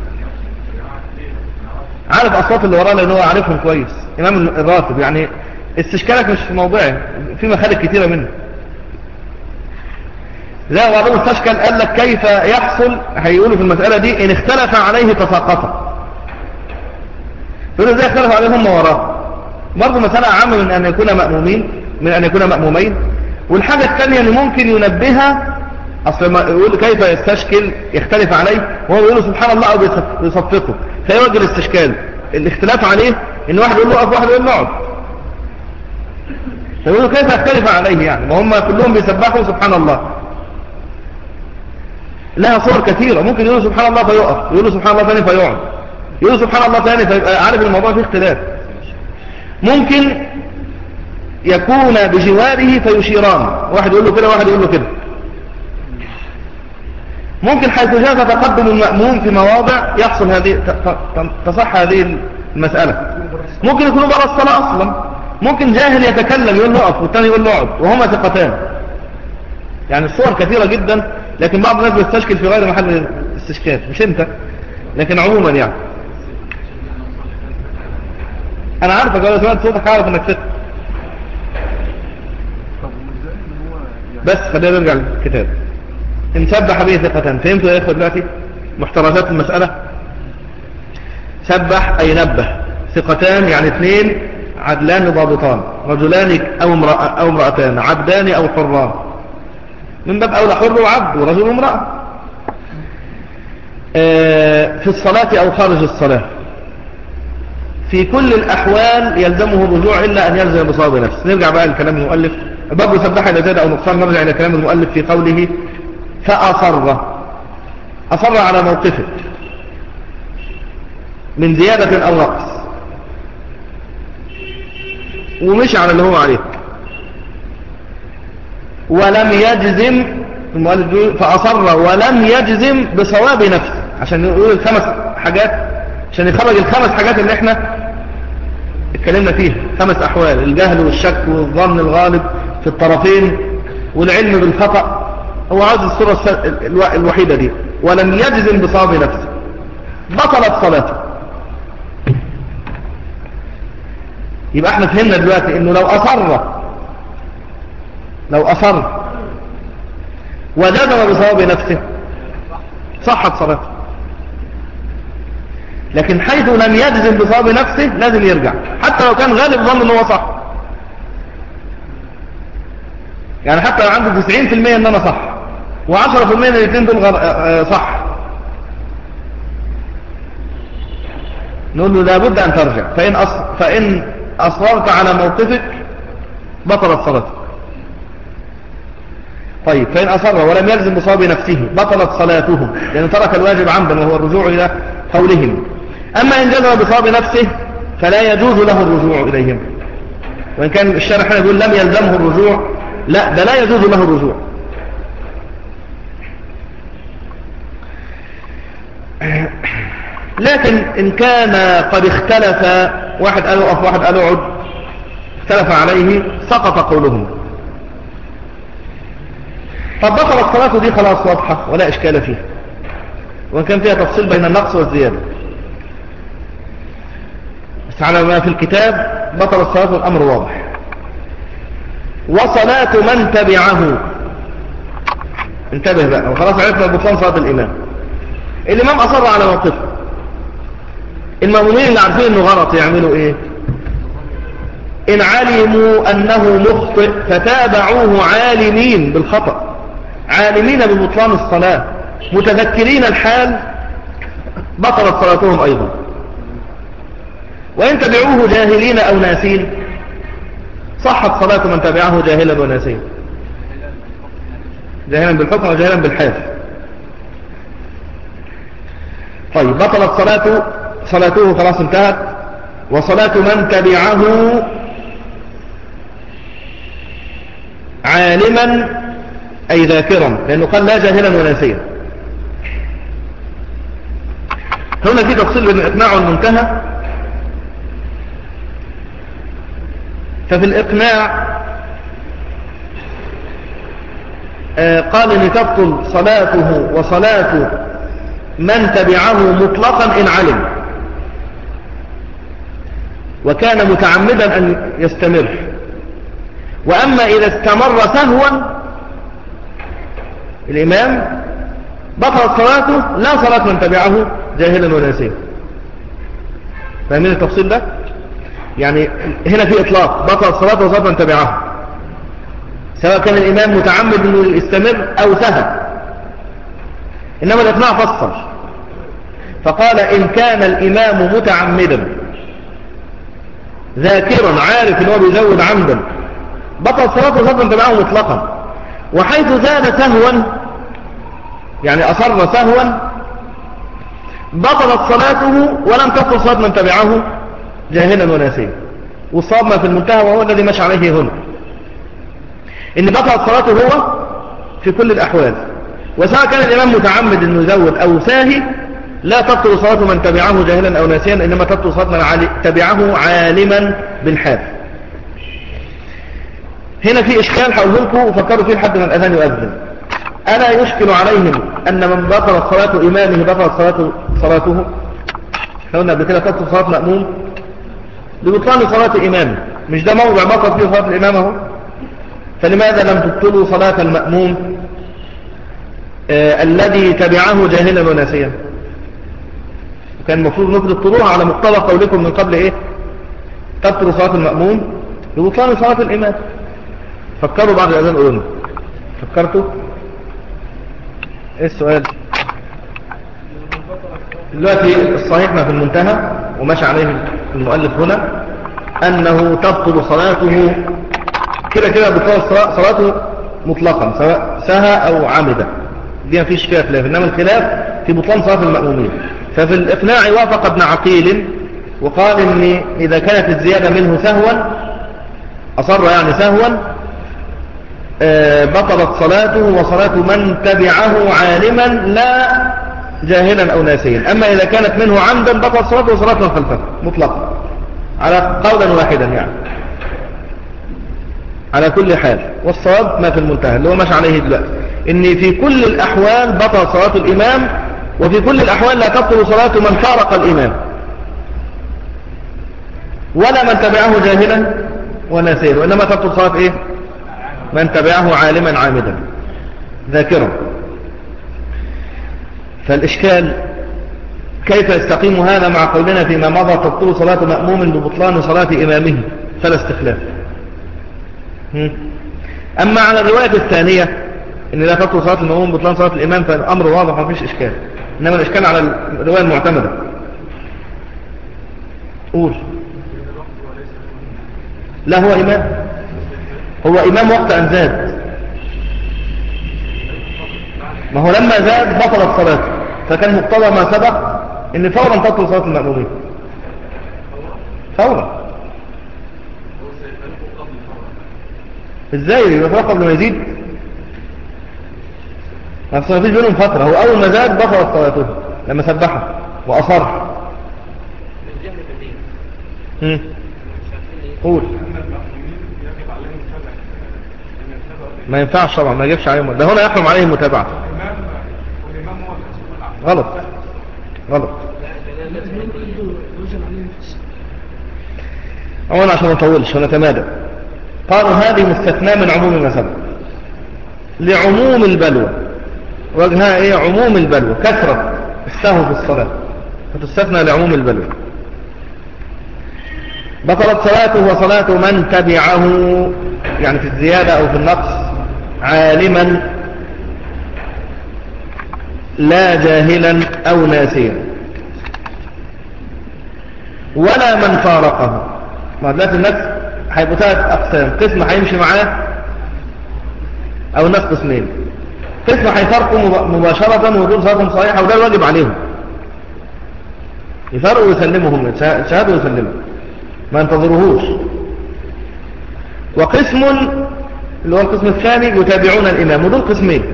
عارف اصوات اللي وراه لان هو عارفهم كويس امام الراتب يعني استشكالك مش في موضعه في مخالف كتيرة منه لا بعضهم استشكل قال لك كيف يحصل هيقولوا في المسألة دي ان اختلف عليه تساقط يقولوا ازاي اختلف عليهم وراه برضه مسألة عامة من ان يكون مأمومين من ان يكون مأمومين والحاجة الثانية اللي ممكن ينبهها اصل ما يقول كيف يستشكل يختلف عليه وهو بيقول سبحان الله او بيصف- بيصفقه فيوجه الاستشكال الاختلاف عليه ان واحد يقول له اقف واحد يقول له اقعد فيقولوا كيف يختلف عليه يعني ما هم كلهم بيسبحوا سبحان الله لها صور كثيرة ممكن يقولوا سبحان الله فيقف يقولوا سبحان الله ثاني فيقعد يقولوا سبحان الله ثاني فيبقى عارف الموضوع فيه اختلاف ممكن يكون بجواره فيشيران واحد يقول له كده واحد يقول له كده ممكن حيث جاء تقدم المأموم في مواضع يحصل هذه ت- ت- تصح هذه المسألة ممكن يكونوا بره الصلاة أصلا ممكن جاهل يتكلم يقول له اقف والثاني يقول له اقعد وهما ثقتان يعني الصور كثيرة جدا لكن بعض الناس بيستشكل في غير محل الاستشكال مش انت لكن عموما يعني انا عارفك لو سمعت صوتك عارف انك ثقة طب وازاي ان هو يعني بس خلينا نرجع للكتاب ان سبح به ثقة فهمتوا يا اخوة دلوقتي محترزات المسألة سبح اي نبه ثقتان يعني اثنين عدلان ضابطان رجلان او امرأة او امرأتان عبدان او حران من باب اولى حر وعبد ورجل وامرأة آه، في الصلاة او خارج الصلاة في كل الأحوال يلزمه الرجوع إلا أن يلزم بصواب نفسه نرجع بقى لكلام المؤلف باب سبح إذا زاد أو نقصان نرجع إلى كلام المؤلف في قوله فأصر أصر على موقفه من زيادة أو نقص ومشي على اللي هو عليه ولم يجزم المؤلف بيقول فأصر ولم يجزم بصواب نفسه عشان يقول الخمس حاجات عشان يخرج الخمس حاجات اللي احنا اتكلمنا فيها خمس أحوال الجهل والشك والظن الغالب في الطرفين والعلم بالخطأ هو عاوز الصورة الس- الو- الوحيدة دي ولم يجزم بصواب نفسه بطلت صلاته يبقى احنا فهمنا دلوقتي انه لو أصر لو أصر وجزم بصواب نفسه صحت صلاته لكن حيث لم يجزم بصواب نفسه لازم يرجع حتى لو كان غالب ظن ان هو صح يعني حتى لو عنده 90% ان انا صح و10% من الاثنين دول غل... آه، آه، صح نقول له لابد ان ترجع فان أص... فان اصررت على موقفك بطلت صلاتك طيب فإن أصر ولم يلزم بصواب نفسه بطلت صلاته لأنه ترك الواجب عمدا وهو الرجوع إلى قولهم أما إن جزم بصواب نفسه فلا يجوز له الرجوع إليهم وإن كان الشارح هنا يقول لم يلزمه الرجوع لا ده لا يجوز له الرجوع لكن إن كان قد اختلف واحد قال اقف واحد قال اقعد اختلف عليه سقط قولهم طب بطل الصلاة دي خلاص واضحة ولا إشكال فيها وإن كان فيها تفصيل بين النقص والزيادة بس على ما في الكتاب بطل الصلاة والأمر واضح وصلاة من تبعه انتبه بقى وخلاص عرفنا بطلان صلاة الإمام الإمام أصر على موقفه المأمومين اللي عارفين إنه غلط يعملوا إيه إن علموا أنه مخطئ فتابعوه عالمين بالخطأ عالمين ببطلان الصلاة متذكرين الحال بطلت صلاتهم أيضا وإن تبعوه جاهلين أو ناسين صحت صلاة من تبعه جاهلا وناسين جاهلا بالحكم وجاهلا بالحال طيب بطلت صلاته صلاته خلاص انتهت وصلاة من تبعه عالما أي ذاكرا لأنه قال لا جاهلا وناسيا هنا في تفصيل بين الإقناع والمنتهى ففي الإقناع آه، قال ان تبطل صلاته وصلاة من تبعه مطلقا إن علم وكان متعمدا أن يستمر وأما إذا استمر سهوا الإمام بطلت صلاته لا صلاة من تبعه جاهلا وناسيا فاهمين التفصيل ده يعني هنا في إطلاق بطلت صلاته وصلاة من تبعه سواء كان الإمام متعمد أنه يستمر أو سهل إنما الإقناع فصل فقال إن كان الإمام متعمدا ذاكرا عارف أنه بيزود عمدا بطل صلاته وصلاة تبعه مطلقا وحيث زاد سهوا يعني أصر سهوا بطلت صلاته ولم تبطل صلاة من تبعه جاهلا وناسيا والصواب ما في المنتهى وهو الذي مشى عليه هنا ان بطلت صلاته هو في كل الأحوال وسواء كان الإمام متعمد أنه يزود أو ساهي لا تبطل صلاة من تبعه جاهلا أو ناسيا إنما تبطل صلاة من تبعه عالما بالحال هنا في إشكال هقوله لكم وفكروا فيه لحد ما الأذان يؤذن ألا يشكل عليهم أن من بطلت صلاة إمامه بطلت صلاته صلاته احنا قلنا قبل كده تبطل صلاة مأموم لبطلان صلاة إمامه مش ده موضع بطل فيه صلاة الإمام اهو فلماذا لم تبطلوا صلاة المأموم آه الذي تبعه جاهلا وناسيا وكان المفروض نبطلوها على مقتضى قولكم من قبل ايه تبطل صلاة المأموم ببطلان صلاة الإمام فكروا بعد الأذان قولوا فكرتوا ايه السؤال دلوقتي الصحيح ما في المنتهى وماشي عليه المؤلف هنا أنه تبطل صلاته كده كده بطل صلاته مطلقا سواء سهى أو عمد دي ما فيش فيها خلاف إنما الخلاف في بطلان صلاة المأمومين ففي الإقناع وافق ابن عقيل وقال إن إذا كانت الزيادة منه سهوا أصر يعني سهوا آه، بطلت صلاته وصلاة من تبعه عالما لا جاهلا أو ناسيا أما إذا كانت منه عمدا بطلت صلاته وصلاة من خلفه مطلقا على قولا واحدا يعني على كل حال والصواب ما في المنتهى اللي هو ماشي عليه دلوقتي ان في كل الاحوال بطل صلاة الامام وفي كل الاحوال لا تبطل صلاة من فارق الامام ولا من تبعه جاهلا وناسيا وانما تبطل صلاة ايه من تبعه عالما عامدا ذاكرا فالاشكال كيف يستقيم هذا مع قولنا فيما مضى تبطل صلاة مأموم ببطلان صلاة إمامه فلا استخلاف أما على الرواية الثانية إن لا تبطل صلاة المأموم بطلان صلاة الإمام فالأمر واضح ما فيش إشكال إنما الإشكال على الرواية المعتمدة قول لا هو إمام هو إمام وقت أن زاد ما هو لما زاد بطلت صلاته فكان مقتضى ما سبق إن فورا تبطل صلاة المأمومين فورا ازاي يبقى قبل ما يزيد ما فيش بينهم فترة هو أول ما زاد بطلت صلاته لما سبحه وأصر قول ما ينفعش طبعا ما يجبش عليهم ده هنا يحرم عليهم متابعة غلط غلط اولا عشان ما نطولش ونتمادى قالوا هذه مستثنى من عموم ما سبق لعموم البلوى وجهها ايه عموم البلوى كثرة السهو في الصلاة فتستثنى لعموم البلوى بطلت صلاته وصلاة من تبعه يعني في الزيادة او في النقص عالما لا جاهلا او ناسيا ولا من فارقه ما دلوقتي الناس هيبقوا ثلاث أقسام قسم هيمشي معاه أو الناس قسمين قسم هيفرقوا مباشرة وجود صلاتهم صحيحة وده الواجب عليهم يفرقوا ويسلموا هم شهادوا ويسلموا ما ينتظرهوش وقسم اللي هو القسم الثاني يتابعون الإمام ودول قسمين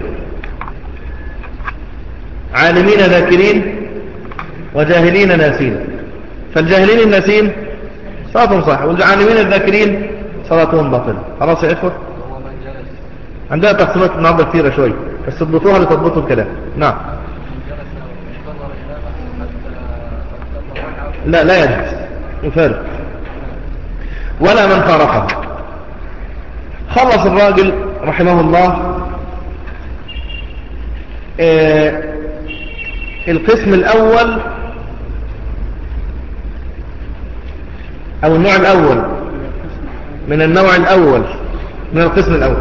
عالمين ذاكرين وجاهلين ناسين فالجاهلين الناسين صلاتهم صح والعالمين الذاكرين صلاتهم باطلة خلاص يا إخوة عندها تقسيمات النهارده كثيرة شوي بس تضبطوها لتضبطوا الكلام نعم لا لا يجوز يفارق ولا من فارقه خلص الراجل رحمه الله آه القسم الأول أو النوع الأول من النوع الأول من القسم الأول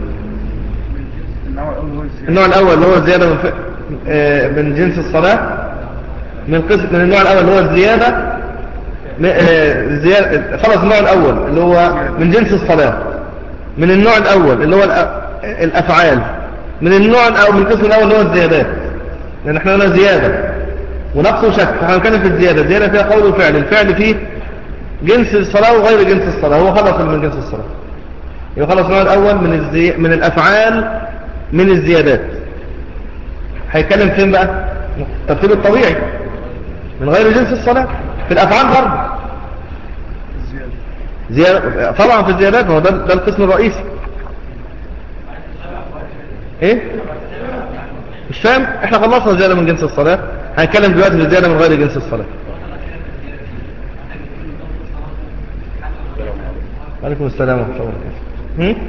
النوع الأول هو الزيادة النوع الأول اللي هو الزيادة من, ف... آه، من جنس الصلاة من قسم من النوع الأول اللي هو الزيادة م- آه، زيادة خلص النوع الأول اللي هو من جنس الصلاة من النوع الأول اللي هو الأ- الأفعال من النوع الأول من القسم الأول اللي هو الزيادات لأن احنا قلنا زيادة ونقص وشك فاحنا هنتكلم في الزيادة الزيادة فيها قول وفعل الفعل فيه جنس الصلاة وغير جنس الصلاة هو خلص من جنس الصلاة يبقى خلص النوع الأول من الزي... من الأفعال من الزيادات هيتكلم فين بقى الترتيب الطبيعي من غير جنس الصلاة في الأفعال برضه الزيادة زيادة طبعا في الزيادات ما هو ده, ده القسم الرئيسي ايه مش فاهم احنا خلصنا الزيادة من جنس الصلاة هنتكلم دلوقتي في الزيادة من غير جنس الصلاة عليكم السلام ورحمة الله وبركاته هم؟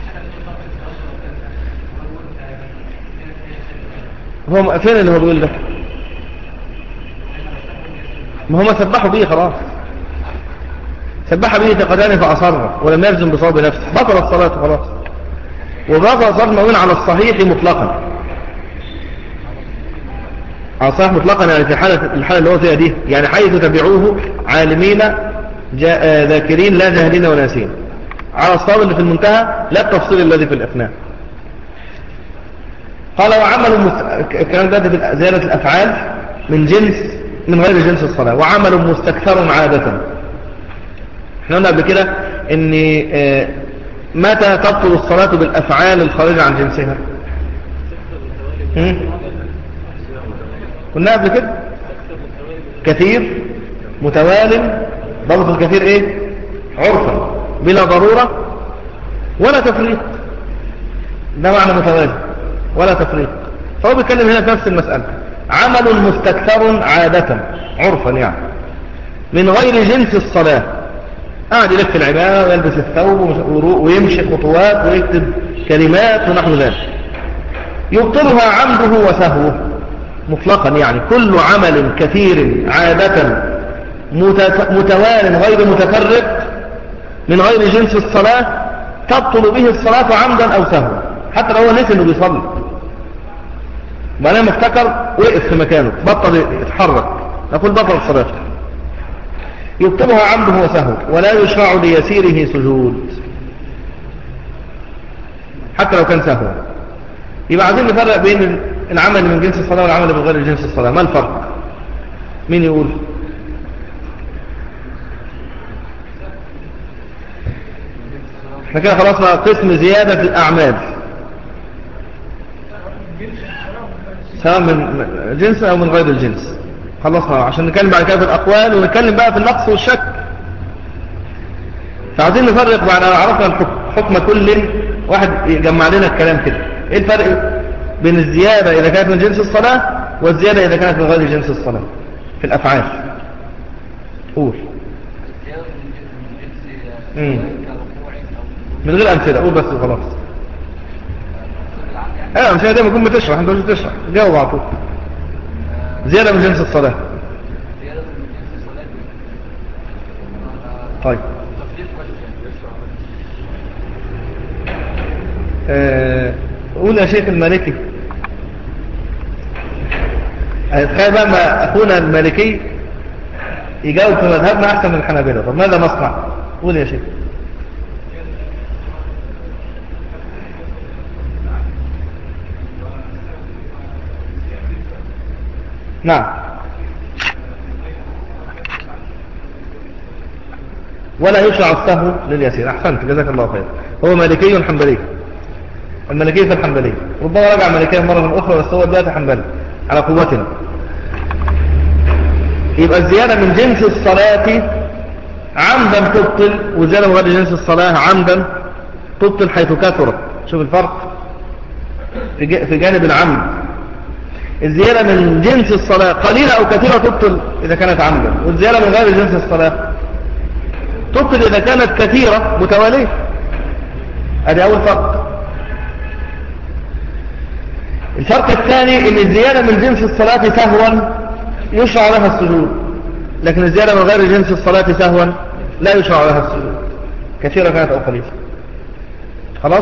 هو فين اللي هو بيقول ده ما هم سبحوا به خلاص سبح به ثقتان فأصر ولم يلزم بصواب نفسه بطل الصلاة خلاص وبطل صار مؤمن على الصحيح مطلقا على الصحيح مطلقا يعني في حالة الحالة اللي هو فيها دي يعني حيث تبعوه عالمين جا- آه، ذاكرين لا جاهلين وناسين على الصواب اللي في المنتهى لا التفصيل الذي في الأثناء قال وعمل مست... الكلام ده في زيادة الأفعال من جنس من غير جنس الصلاة وعمل مستكثر عادة احنا قلنا قبل كده ان آه، متى تبطل الصلاة بالأفعال الخارجة عن جنسها هم؟ قلنا قبل كده كثير متوال ضبط الكثير ايه عرفا بلا ضرورة ولا تفريط ده معنى متوالي ولا تفريط فهو بيتكلم هنا في نفس المسألة عمل مستكثر عادة عرفا يعني من غير جنس الصلاة قاعد يلف العبادة ويلبس الثوب ومش- ورو- ويمشي خطوات ويكتب كلمات ونحو ذلك يبطلها عمده وسهوه مطلقا يعني كل عمل كثير عادة متت- متوال غير متفرق من غير جنس الصلاة تبطل به الصلاة عمدا أو سهوا حتى لو هو نسي انه بيصلي بعدين افتكر وقف في مكانه بطل يتحرك نقول بطل الصلاة يكتبها عمده وسهو ولا يشرع ليسيره سجود حتى لو كان سهوا يبقى عايزين نفرق بين العمل من جنس الصلاة والعمل من غير جنس الصلاة ما الفرق مين يقول احنا كده خلصنا قسم زيادة الأعمال سواء من جنس أو من غير الجنس خلصنا عشان نتكلم بعد كده في الأقوال ونتكلم بقى في النقص والشك فعايزين نفرق بعد أن عرفنا الحكم حكم كل واحد يجمع لنا الكلام كده ايه الفرق بين الزيادة إذا كانت من جنس الصلاة والزيادة إذا كانت من غير جنس الصلاة في الأفعال قول مم. من غير أمثلة قول بس وخلاص ايوه مش دايما تكون بتشرح انت مش بتشرح جاوب على طول زيادة من جنس الصلاة طيب آه، قول يا شيخ المالكي تخيل بقى ما اخونا المالكي يجاوب في مذهبنا احسن من الحنابلة طب ماذا نصنع قول يا شيخ نعم ولا يشرع السهو لليسير أحسنت جزاك الله خير هو مالكي حنبلي المالكية في الحنبلية ربما رجع مالكية مرة أخرى بس هو دلوقتي حنبلي على قوتنا يبقى الزيادة من جنس الصلاة عمدا تبطل وزيادة من غير جنس الصلاة عمدا تبطل حيث كثرت شوف الفرق في ج- في جانب العمد الزيادة من جنس الصلاة قليلة أو كثيرة تبطل إذا كانت عمدا والزيادة من غير جنس الصلاة تبطل إذا كانت كثيرة متوالية هذا أول فرق الفرق الثاني ان الزيادة من جنس الصلاة سهوا يشرع لها السجود لكن الزيادة من غير جنس الصلاة سهوا لا يشرع لها السجود كثيرة كانت أو قليلة خلاص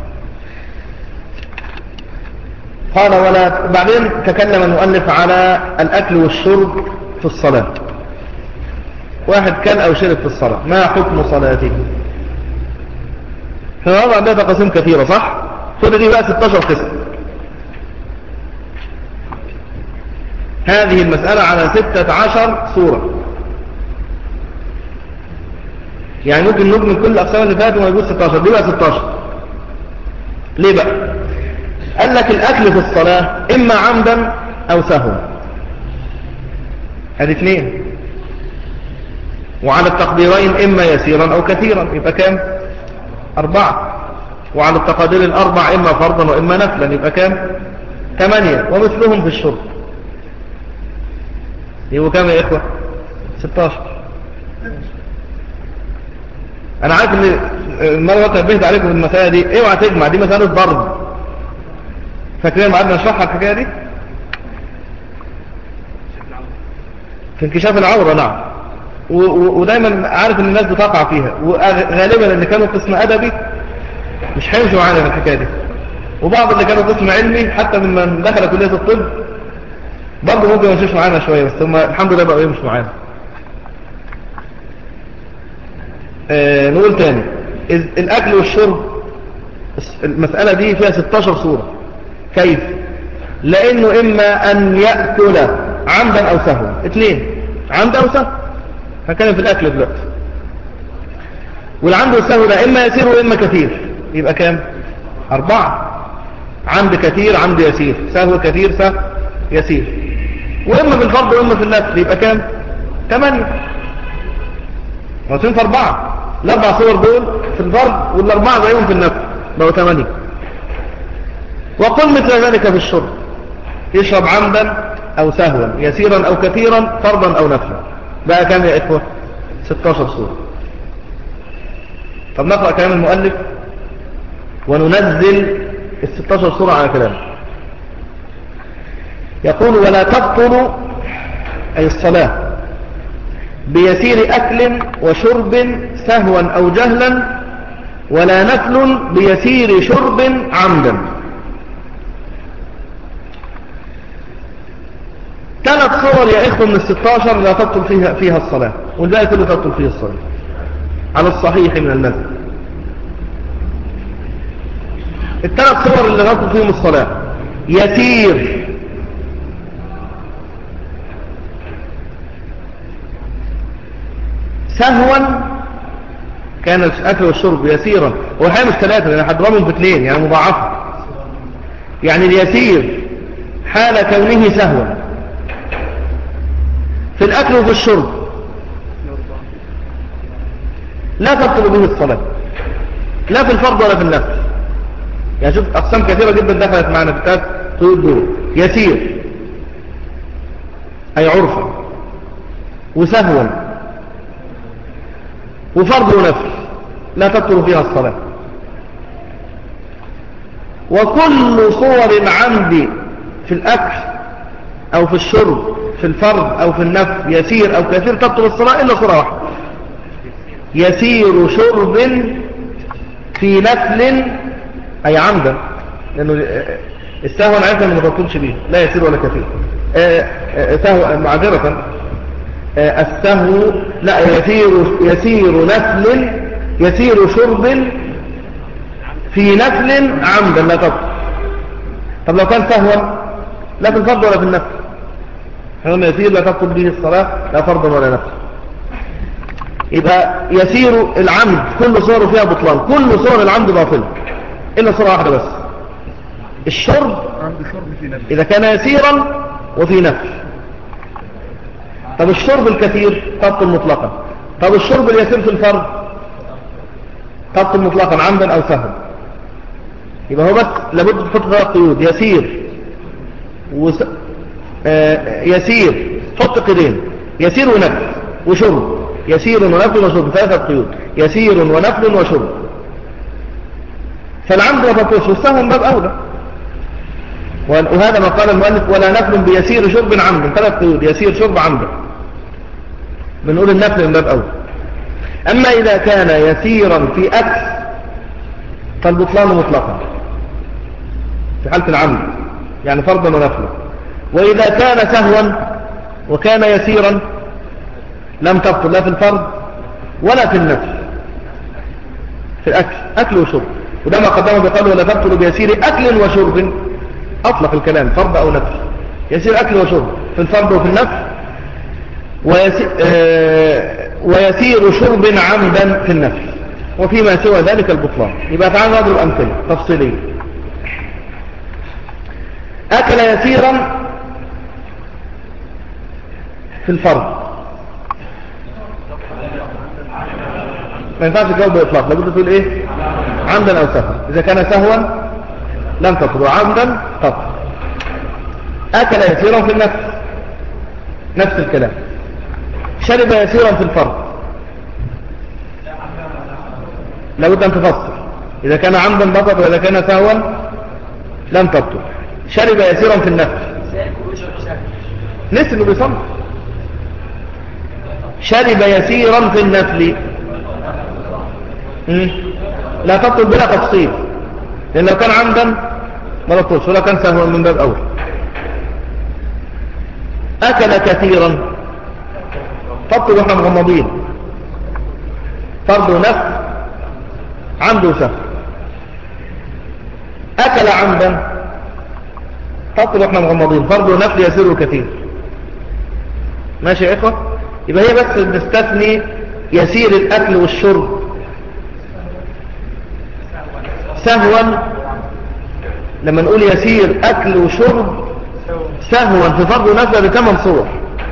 قال ولا بعدين تكلم المؤلف على الأكل والشرب في الصلاة واحد كان أو شرب في الصلاة ما حكم صلاته فهذا عندها تقاسيم كثيرة صح كل دي بقى 16 قسم هذه المسألة على 16 صورة يعني ممكن نجمل كل الأقسام اللي فاتت وما يجوز 16 دي بقى 16 ليه بقى قال لك الأكل في الصلاة إما عمدا أو سهوا هذه اثنين وعلى التقديرين إما يسيرا أو كثيرا يبقى كام أربعة وعلى التقادير الأربع إما فرضا وإما نفلا يبقى كام ثمانية ومثلهم في الشرب يبقوا كام يا إخوة 16 أنا عارف إن المرة تنبهت عليكم في المسألة دي اوعى تجمع دي مسألة ضرب فاكرين ما قعدنا نشرحها الحكاية دي في انكشاف العورة نعم و- و- ودايما عارف ان الناس بتقع فيها وغالبا اللي كانوا قسم ادبي مش هيمشوا معانا في الحكايه دي وبعض اللي كانوا قسم علمي حتى ممن دخل كليه الطب برضه ممكن ما يمشوش معانا شويه بس هم الحمد لله بقوا يمشوا معانا آه نقول تاني إذ- الاكل والشرب الس- المساله دي فيها 16 صوره كيف لانه اما ان ياكل عمدا او سهوا اثنين عمدا او سهوا هنتكلم في الاكل دلوقتي والعمد والسهو ده اما يسير واما كثير يبقى كام اربعة عمد كثير عمد يسير سهو كثير سهو يسير واما في الفرض واما في النفل يبقى كام ثمانية موتين في اربعة الاربع صور دول في الفرض والاربعة زيهم في النفل بقوا ثمانية وقل مثل ذلك في الشرب يشرب عمدا او سهوا يسيرا او كثيرا فرضا او نفلا بقى كام يا اخوة 16 صورة طب نقرأ كلام المؤلف وننزل ال 16 صورة على كلامه يقول ولا تبطل أي الصلاة بيسير أكل وشرب سهوا أو جهلا ولا نفل بيسير شرب عمدا ثلاث صور يا إخوة من الستاشر لا تبطل فيها, فيها الصلاة والباقي كله تبطل فيه الصلاة على الصحيح من المذهب الثلاث صور اللي تبطل فيهم الصلاة يسير سهوا كان الأكل والشرب يسيرا هو الحقيقة مش ثلاثة لأن هضربهم في اثنين يعني مضاعفة يعني اليسير حال كونه سهوا في الأكل وفي الشرب لا تبطل به الصلاة لا في الفرض ولا في النفل يعني شوف أقسام كثيرة جدا دخلت معنا في الثلاث طيور دول يسير أي عرفا وسهوا وفرض ونفل لا تبطل فيها الصلاة وكل صور العمد في الأكل أو في الشرب في الفرض أو في النفل يسير أو كثير تبطل الصلاة إلا صورة واحدة يسير شرب في نفل أي عمدا لأنه السهو أنا عارف أنه ما تبطلش به لا يسير ولا كثير آه، آه، سهو معذرة آه، السهو لا يسير يسير نفل يسير شرب في نفل عمدا لا تبطل طب لو كان سهوا لا في الفرض ولا في النفل حينما يسير لا تبطل به الصلاة لا فرضا ولا نفل يبقى يسير العمد كل صوره فيها بطلان كل صور العمد باطلة إلا صورة واحدة بس الشرب عند شرب في نفسه إذا كان يسيرا وفي نفس طب الشرب الكثير تبطل مطلقا طب الشرب اليسير في الفرد تبطل مطلقا عمدا أو سهوا يبقى هو بس لابد تحط ثلاث قيود يسير وس... آه يسير حط قيدين يسير ونفل وشرب يسير ونفل وشرب ثلاثة قيود يسير ونفل وشرب فالعمد ما تبطلش والسهو من باب أولى وهذا ما قال المؤلف ولا نفل بيسير شرب عمد ثلاث قيود يسير شرب عمد بنقول النفل من باب أول أما إذا كان يسيرا في أكس فالبطلان مطلقا في حالة العمد يعني فرضا ونفلا وإذا كان سهوا وكان يسيرا لم تبطل لا في الفرض ولا في النفل في الأكل أكل وشرب وده ما قدمه بقال ولا تبطل بيسير أكل وشرب أطلق الكلام فرض أو نفل يسير أكل وشرب في الفرض وفي النفل ويسير, آه ويسير شرب عمدا في النفل وفيما سوى ذلك البطلان يبقى تعالوا نضرب أمثلة تفصيلية أكل يسيرا في الفرض ما ينفعش تجاوب بإطلاق لابد تقول إيه عمدا أو سهوا إذا كان سهوا لم تطر عمدا تطر أكل يسيرا في النفس نفس الكلام شرب يسيرا في الفرض لابد أن تفصل إذا كان عمدا بطل وإذا كان سهوا لم تبطل شرب يسيرا في النفس نسي انه بيصلي شرب يسيرا في النفل مم. لا تبطل بلا تفصيل لأن لو كان عمدا ما تبطلش ولو كان سهوا من باب أول أكل كثيرا تبطل واحنا مغمضين فرض ونفل عمد وسهو أكل عمدا تبطل واحنا مغمضين فرض ونفل يسير كثير ماشي يا إخوة يبقى هي بس بنستثني يسير الأكل والشرب سهوا لما نقول يسير أكل وشرب سهوا في فرض ونفل بثمان صور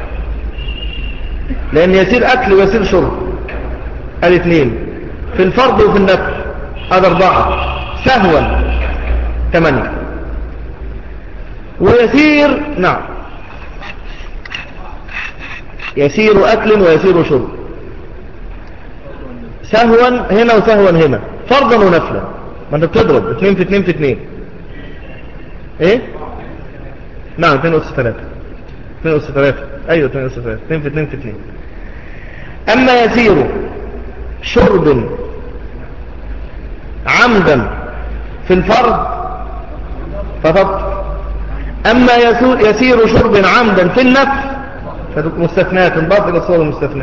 لأن يسير أكل ويسير شرب الاثنين في الفرض وفي النفل هذا أربعة سهوا ثمانية ويسير نعم يسير أكل ويسير شرب سهوا هنا وسهوا هنا فرضا ونفلا ما انت بتضرب اثنين في اثنين في اثنين ايه نعم اثنين أس ثلاثة اثنين أس ثلاثة ايوه اثنين أس ثلاثة اثنين في اثنين في اثنين اما يسير شرب عمدا في الفرض فتبطل أما يسير شرب عمدا في النفس فتكون مستثنات انضاف إلى الصور المستثنات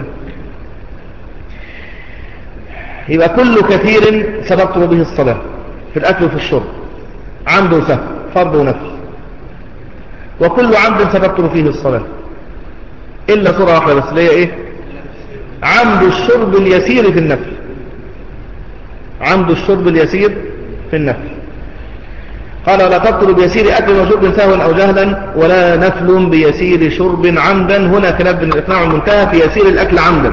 يبقى كل كثير سبقت به الصلاة في الأكل وفي الشرب عمد وسهل فرض ونفس وكل عمد سبقت فيه الصلاة إلا صورة واحدة بس اللي هي إيه عمد الشرب اليسير في النفل عمد الشرب اليسير في النفل قال ولا تبطل بيسير أكل وشرب سهوا أو جهلا ولا نفل بيسير شرب عمدا هنا خلاف بين الإقناع المنتهى في يسير الأكل عمدا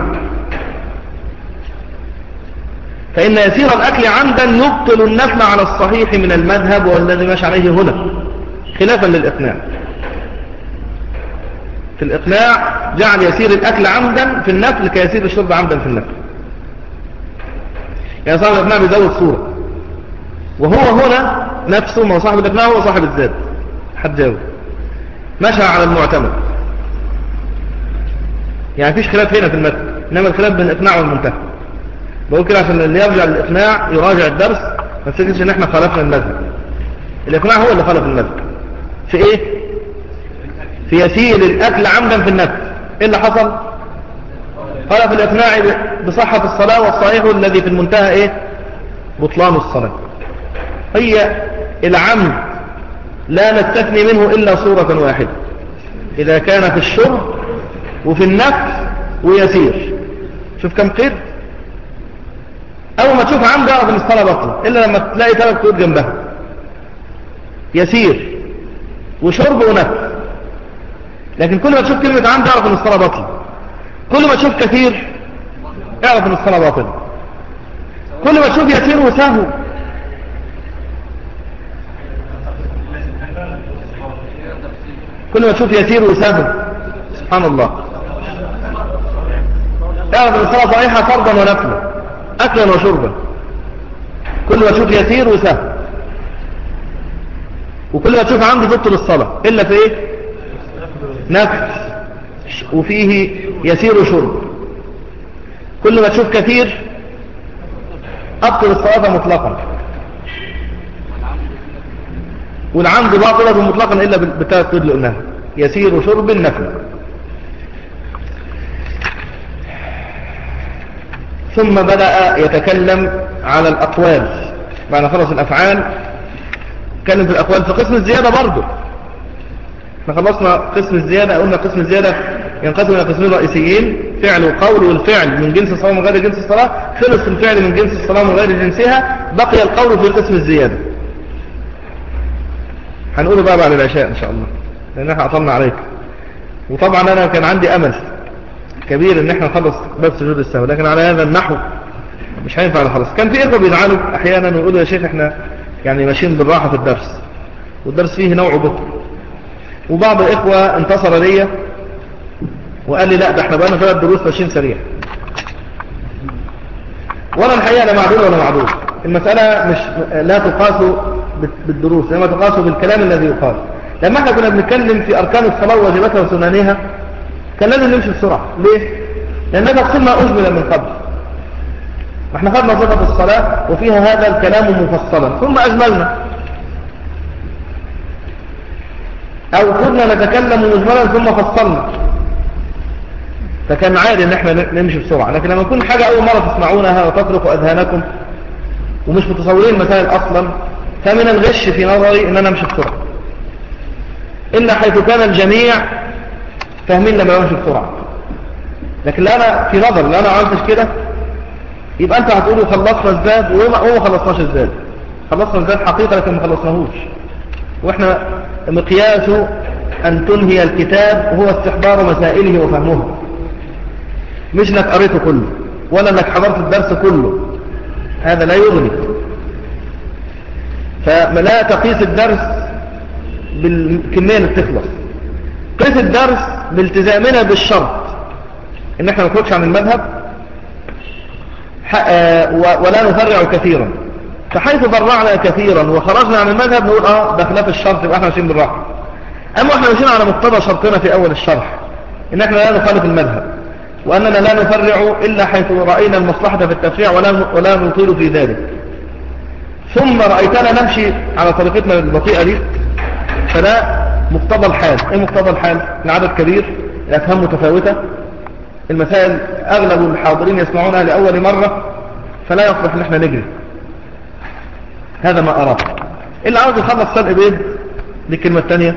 فإن يسير الأكل عمدا يبطل النفل على الصحيح من المذهب والذي ماشي عليه هنا خلافا للإقناع في الإقناع جعل يسير الأكل عمدا في النفل كيسير الشرب عمدا في النفل يعني صاحب الإقناع بيزود صورة وهو هنا نفسه ما هو صاحب الإقناع هو صاحب الذات حد جاوب مشى على المعتمد يعني فيش خلاف هنا في المتن إنما الخلاف بين الإقناع والمنتهى بقول كده عشان اللي يرجع للإقناع يراجع الدرس ما تفتكرش إن إحنا خالفنا المذهب الإقناع هو اللي خالف المذهب في إيه؟ في يسير الأكل عمدا في النفس إيه اللي حصل؟ قال في الإقناع بصحة الصلاة والصحيح الذي في المنتهى إيه؟ بطلان الصلاة هي العمد لا نستثني منه إلا صورة واحدة إذا كان في الشرب وفي النفس ويسير شوف كم قيد اول ما تشوف عمد اعرف ان الصلاة بطلة الا لما تلاقي ثلاث قيود جنبها يسير وشرب ونفس لكن كل ما تشوف كلمة عمد اعرف ان الصلاة بطلة كل ما تشوف كثير اعرف ان الصلاة باطلة كل ما تشوف يسير وسهو كل ما تشوف يسير وسهو سبحان الله اعرف ان الصلاة صحيحة فرضا ونفلا اكلا وشربا كل ما تشوف يسير وسهو وكل ما تشوف عنده تبطل الصلاة الا في ايه نفس وفيه يسير شرب كل ما تشوف كثير أبطل الصلاة مطلقا والعمد باطلة مطلقا إلا بالثلاث قيد اللي قلناها يسير شرب النفل ثم بدأ يتكلم على الأقوال بعد خلص الأفعال تكلم في الأقوال في قسم الزيادة برضه احنا خلصنا قسم الزيادة قلنا قسم الزيادة ينقسم إلى قسمين رئيسيين فعل وقول والفعل من جنس الصلاة من غير جنس الصلاة خلص الفعل من جنس الصلاة من غير جنسها بقي القول في قسم الزيادة هنقوله بقى بعد العشاء إن شاء الله لأن احنا أطلنا عليك وطبعا أنا كان عندي أمل كبير ان احنا نخلص باب سجود السهو لكن على هذا النحو مش هينفع خلاص كان في اخوه بيزعلوا احيانا ويقولوا يا شيخ احنا يعني ماشيين بالراحه في الدرس والدرس فيه نوع بطء وبعض الاخوه انتصر ليا وقال لي لا ده احنا بقالنا ثلاث دروس ماشيين سريع ولا الحقيقه لا معدول ولا معدول المساله مش لا تقاس بالدروس انما تقاس بالكلام الذي يقال لما احنا كنا بنتكلم في اركان الصلاه وواجباتها وسننها كان لازم نمشي بسرعه ليه لان تفصيل ما اجمل من قبل احنا خدنا صفه الصلاه وفيها هذا الكلام مفصلا ثم اجملنا او كنا نتكلم مجملا ثم فصلنا فكان عادي ان احنا نمشي بسرعة لكن لما يكون حاجة اول مرة تسمعونها وتطرق اذهانكم ومش متصورين المسائل اصلا فمن الغش في نظري ان انا امشي بسرعة الا حيث كان الجميع فاهمين لما امشي بسرعة لكن لا انا في نظر لا انا عملتش كده يبقى انت هتقولوا خلصنا الزاد وما خلصناش الزاد خلصنا الزاد حقيقة لكن ما خلصناهوش واحنا مقياس ان تنهي الكتاب هو استحضار مسائله وفهمها مش انك قريته كله ولا انك حضرت الدرس كله هذا لا يغني فلا تقيس الدرس بالكمية اللي بتخلص قيس الدرس بالتزامنا بالشرط ان احنا ما نخرجش عن المذهب ولا نفرع كثيرا فحيث فرعنا كثيرا وخرجنا عن المذهب نقول اه ده خلاف الشرط يبقى احنا ماشيين بالراحه اما احنا ماشيين على مقتضى شرطنا في اول الشرح ان احنا لا نخالف المذهب واننا لا نفرع الا حيث راينا المصلحه في التفريع ولا ولا نطيل في ذلك ثم رايتنا نمشي على طريقتنا البطيئه دي فده مقتضى الحال ايه مقتضى الحال العدد كبير الافهام متفاوته المسائل اغلب الحاضرين يسمعونها لاول مره فلا يصلح ان احنا نجري هذا ما أراه اللي عاوز يخلص سلق بيض دي الكلمة الثانية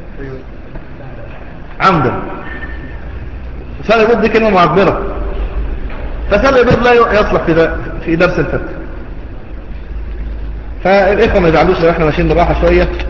عمدا سلق بيض دي كلمة معبرة فسلق بيض لا يصلح في, في درس الفتح فالإخوة ما يزعلوش لو احنا ماشيين بالراحة شوية